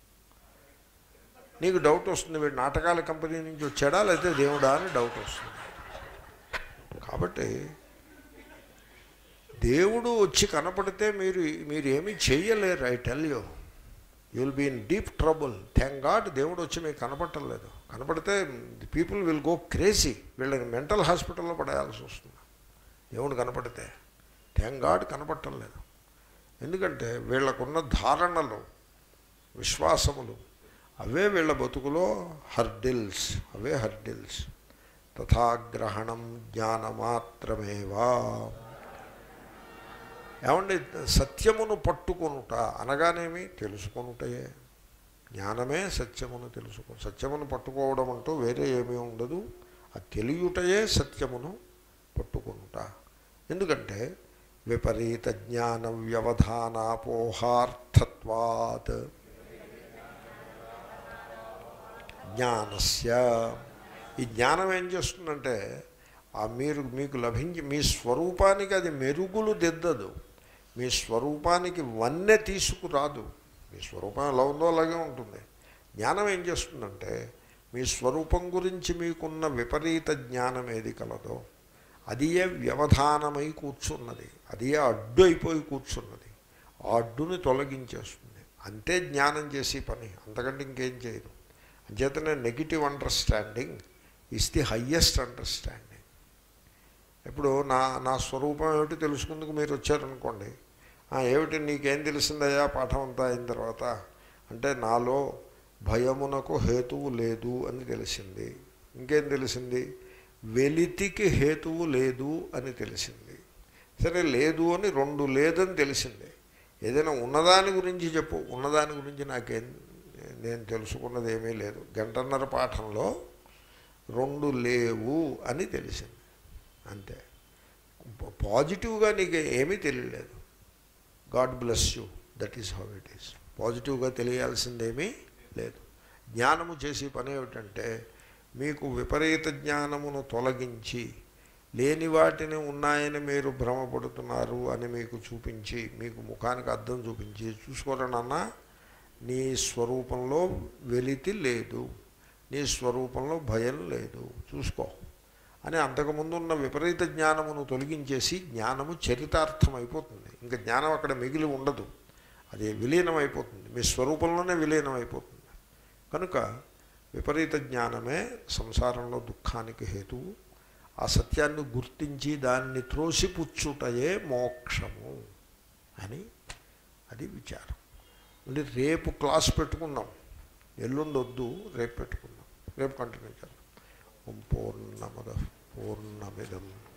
నీకు డౌట్ వస్తుంది వీడు నాటకాల కంపెనీ నుంచి వచ్చాడా లేకపోతే దేవుడా అని డౌట్ వస్తుంది కాబట్టి దేవుడు వచ్చి కనపడితే మీరు మీరు ఏమీ చేయలేరు I tell you you will be in deep trouble thank God దేవుడు వచ్చి మీకు కనపడలేదు కనపడితే the people will go crazy వీళ్ళని మెంటల్ హాస్పిటల్లో పడేయాల్సి వస్తుంది దేవుడు కనపడితే థ్యాంక్ గాడ్ కనపడటం లేదు ఎందుకంటే వీళ్ళకున్న ధారణలు విశ్వాసములు అవే వీళ్ళ బతుకులో హర్డిల్స్ అవే హర్డిల్స్ తథాగ్రహణం జ్ఞానమాత్రమేవా ఏమండి సత్యమును పట్టుకొనుట అనగానేమి తెలుసుకొనుటయే జ్ఞానమే సత్యమును తెలుసుకో సత్యమును పట్టుకోవడం అంటూ వేరే ఏమీ ఉండదు ఆ తెలియుటయే సత్యమును పట్టుకొనుట ఎందుకంటే విపరీత జ్ఞాన వ్యవధానాపోహార్థత్వాత్ జ్ఞానస్య ఈ జ్ఞానం ఏం చేస్తుందంటే ఆ మీరు మీకు లభించి మీ స్వరూపానికి అది మెరుగులు దిద్దదు మీ స్వరూపానికి వన్నె తీసుకురాదు మీ స్వరూపం ఎలా ఉందో అలాగే ఉంటుంది జ్ఞానం ఏం చేస్తుందంటే మీ స్వరూపం గురించి మీకున్న విపరీత జ్ఞానం ఏది కలదో అదియే వ్యవధానమై కూర్చున్నది అదియే అడ్డు అయిపోయి కూర్చున్నది ఆ అడ్డుని తొలగించేస్తుంది అంతే జ్ఞానం చేసే పని అంతకంటే ఇంకేం చేయదు అంచేతనే negative understanding is the highest understanding ఇప్పుడు నా నా స్వరూపం ఏమిటి తెలుసుకుందుకు మీరు వచ్చారనుకోండి "ఆ, ఏమిటి నీకేం తెలిసిందయ్యా పాఠం అంతా అయిన తర్వాత అంటే నాలో భయమునకు హేతువు లేదు అని తెలిసింది ఇంకేం తెలిసింది వెలితికి హేతువు లేదు అని తెలిసింది సరే లేదు అని రెండు లేదని తెలిసింది ఏదైనా ఉన్నదాని గురించి చెప్పు ఉన్నదాని గురించి నాకేం నేను తెలుసుకున్నది ఏమీ లేదు గంటన్నర పాఠంలో రెండు లేవు అని తెలిసింది అంతే పాజిటివ్గా నీకు ఏమీ తెలియలేదు God bless you that is how it is పాజిటివ్గా తెలియాల్సిందేమీ లేదు జ్ఞానము చేసే పని ఏమిటంటే మీకు విపరీత జ్ఞానమును తొలగించి లేని వాటిని ఉన్నాయని మీరు భ్రమపడుతున్నారు అని మీకు చూపించి మీకు ముఖానికి అర్థం చూపించి చూసుకోరనన్నా నీ స్వరూపంలో వెలితి లేదు నీ స్వరూపంలో భయం లేదు చూసుకో అని అంతకుముందు ఉన్న విపరీత జ్ఞానమును తొలగించేసి జ్ఞానము చరితార్థం అయిపోతుంది ఇంకా జ్ఞానం అక్కడ మిగిలి ఉండదు అది విలీనం అయిపోతుంది మీ స్వరూపంలోనే విలీనం అయిపోతుంది కనుక విపరీత జ్ఞానమే సంసారంలో దుఃఖానికి హేతువు ఆ సత్యాన్ని గుర్తించి దాన్ని త్రోసిపుచ్చుటయే మోక్షము అని అది విచారం మళ్ళీ రేపు క్లాస్ పెట్టుకుందాం ఎల్లుండి వద్దు రేపు పెట్టుకుందాం రేపు కంటిన్యూ చేద్దాం ఓం పూర్ణమద పూర్ణమిదం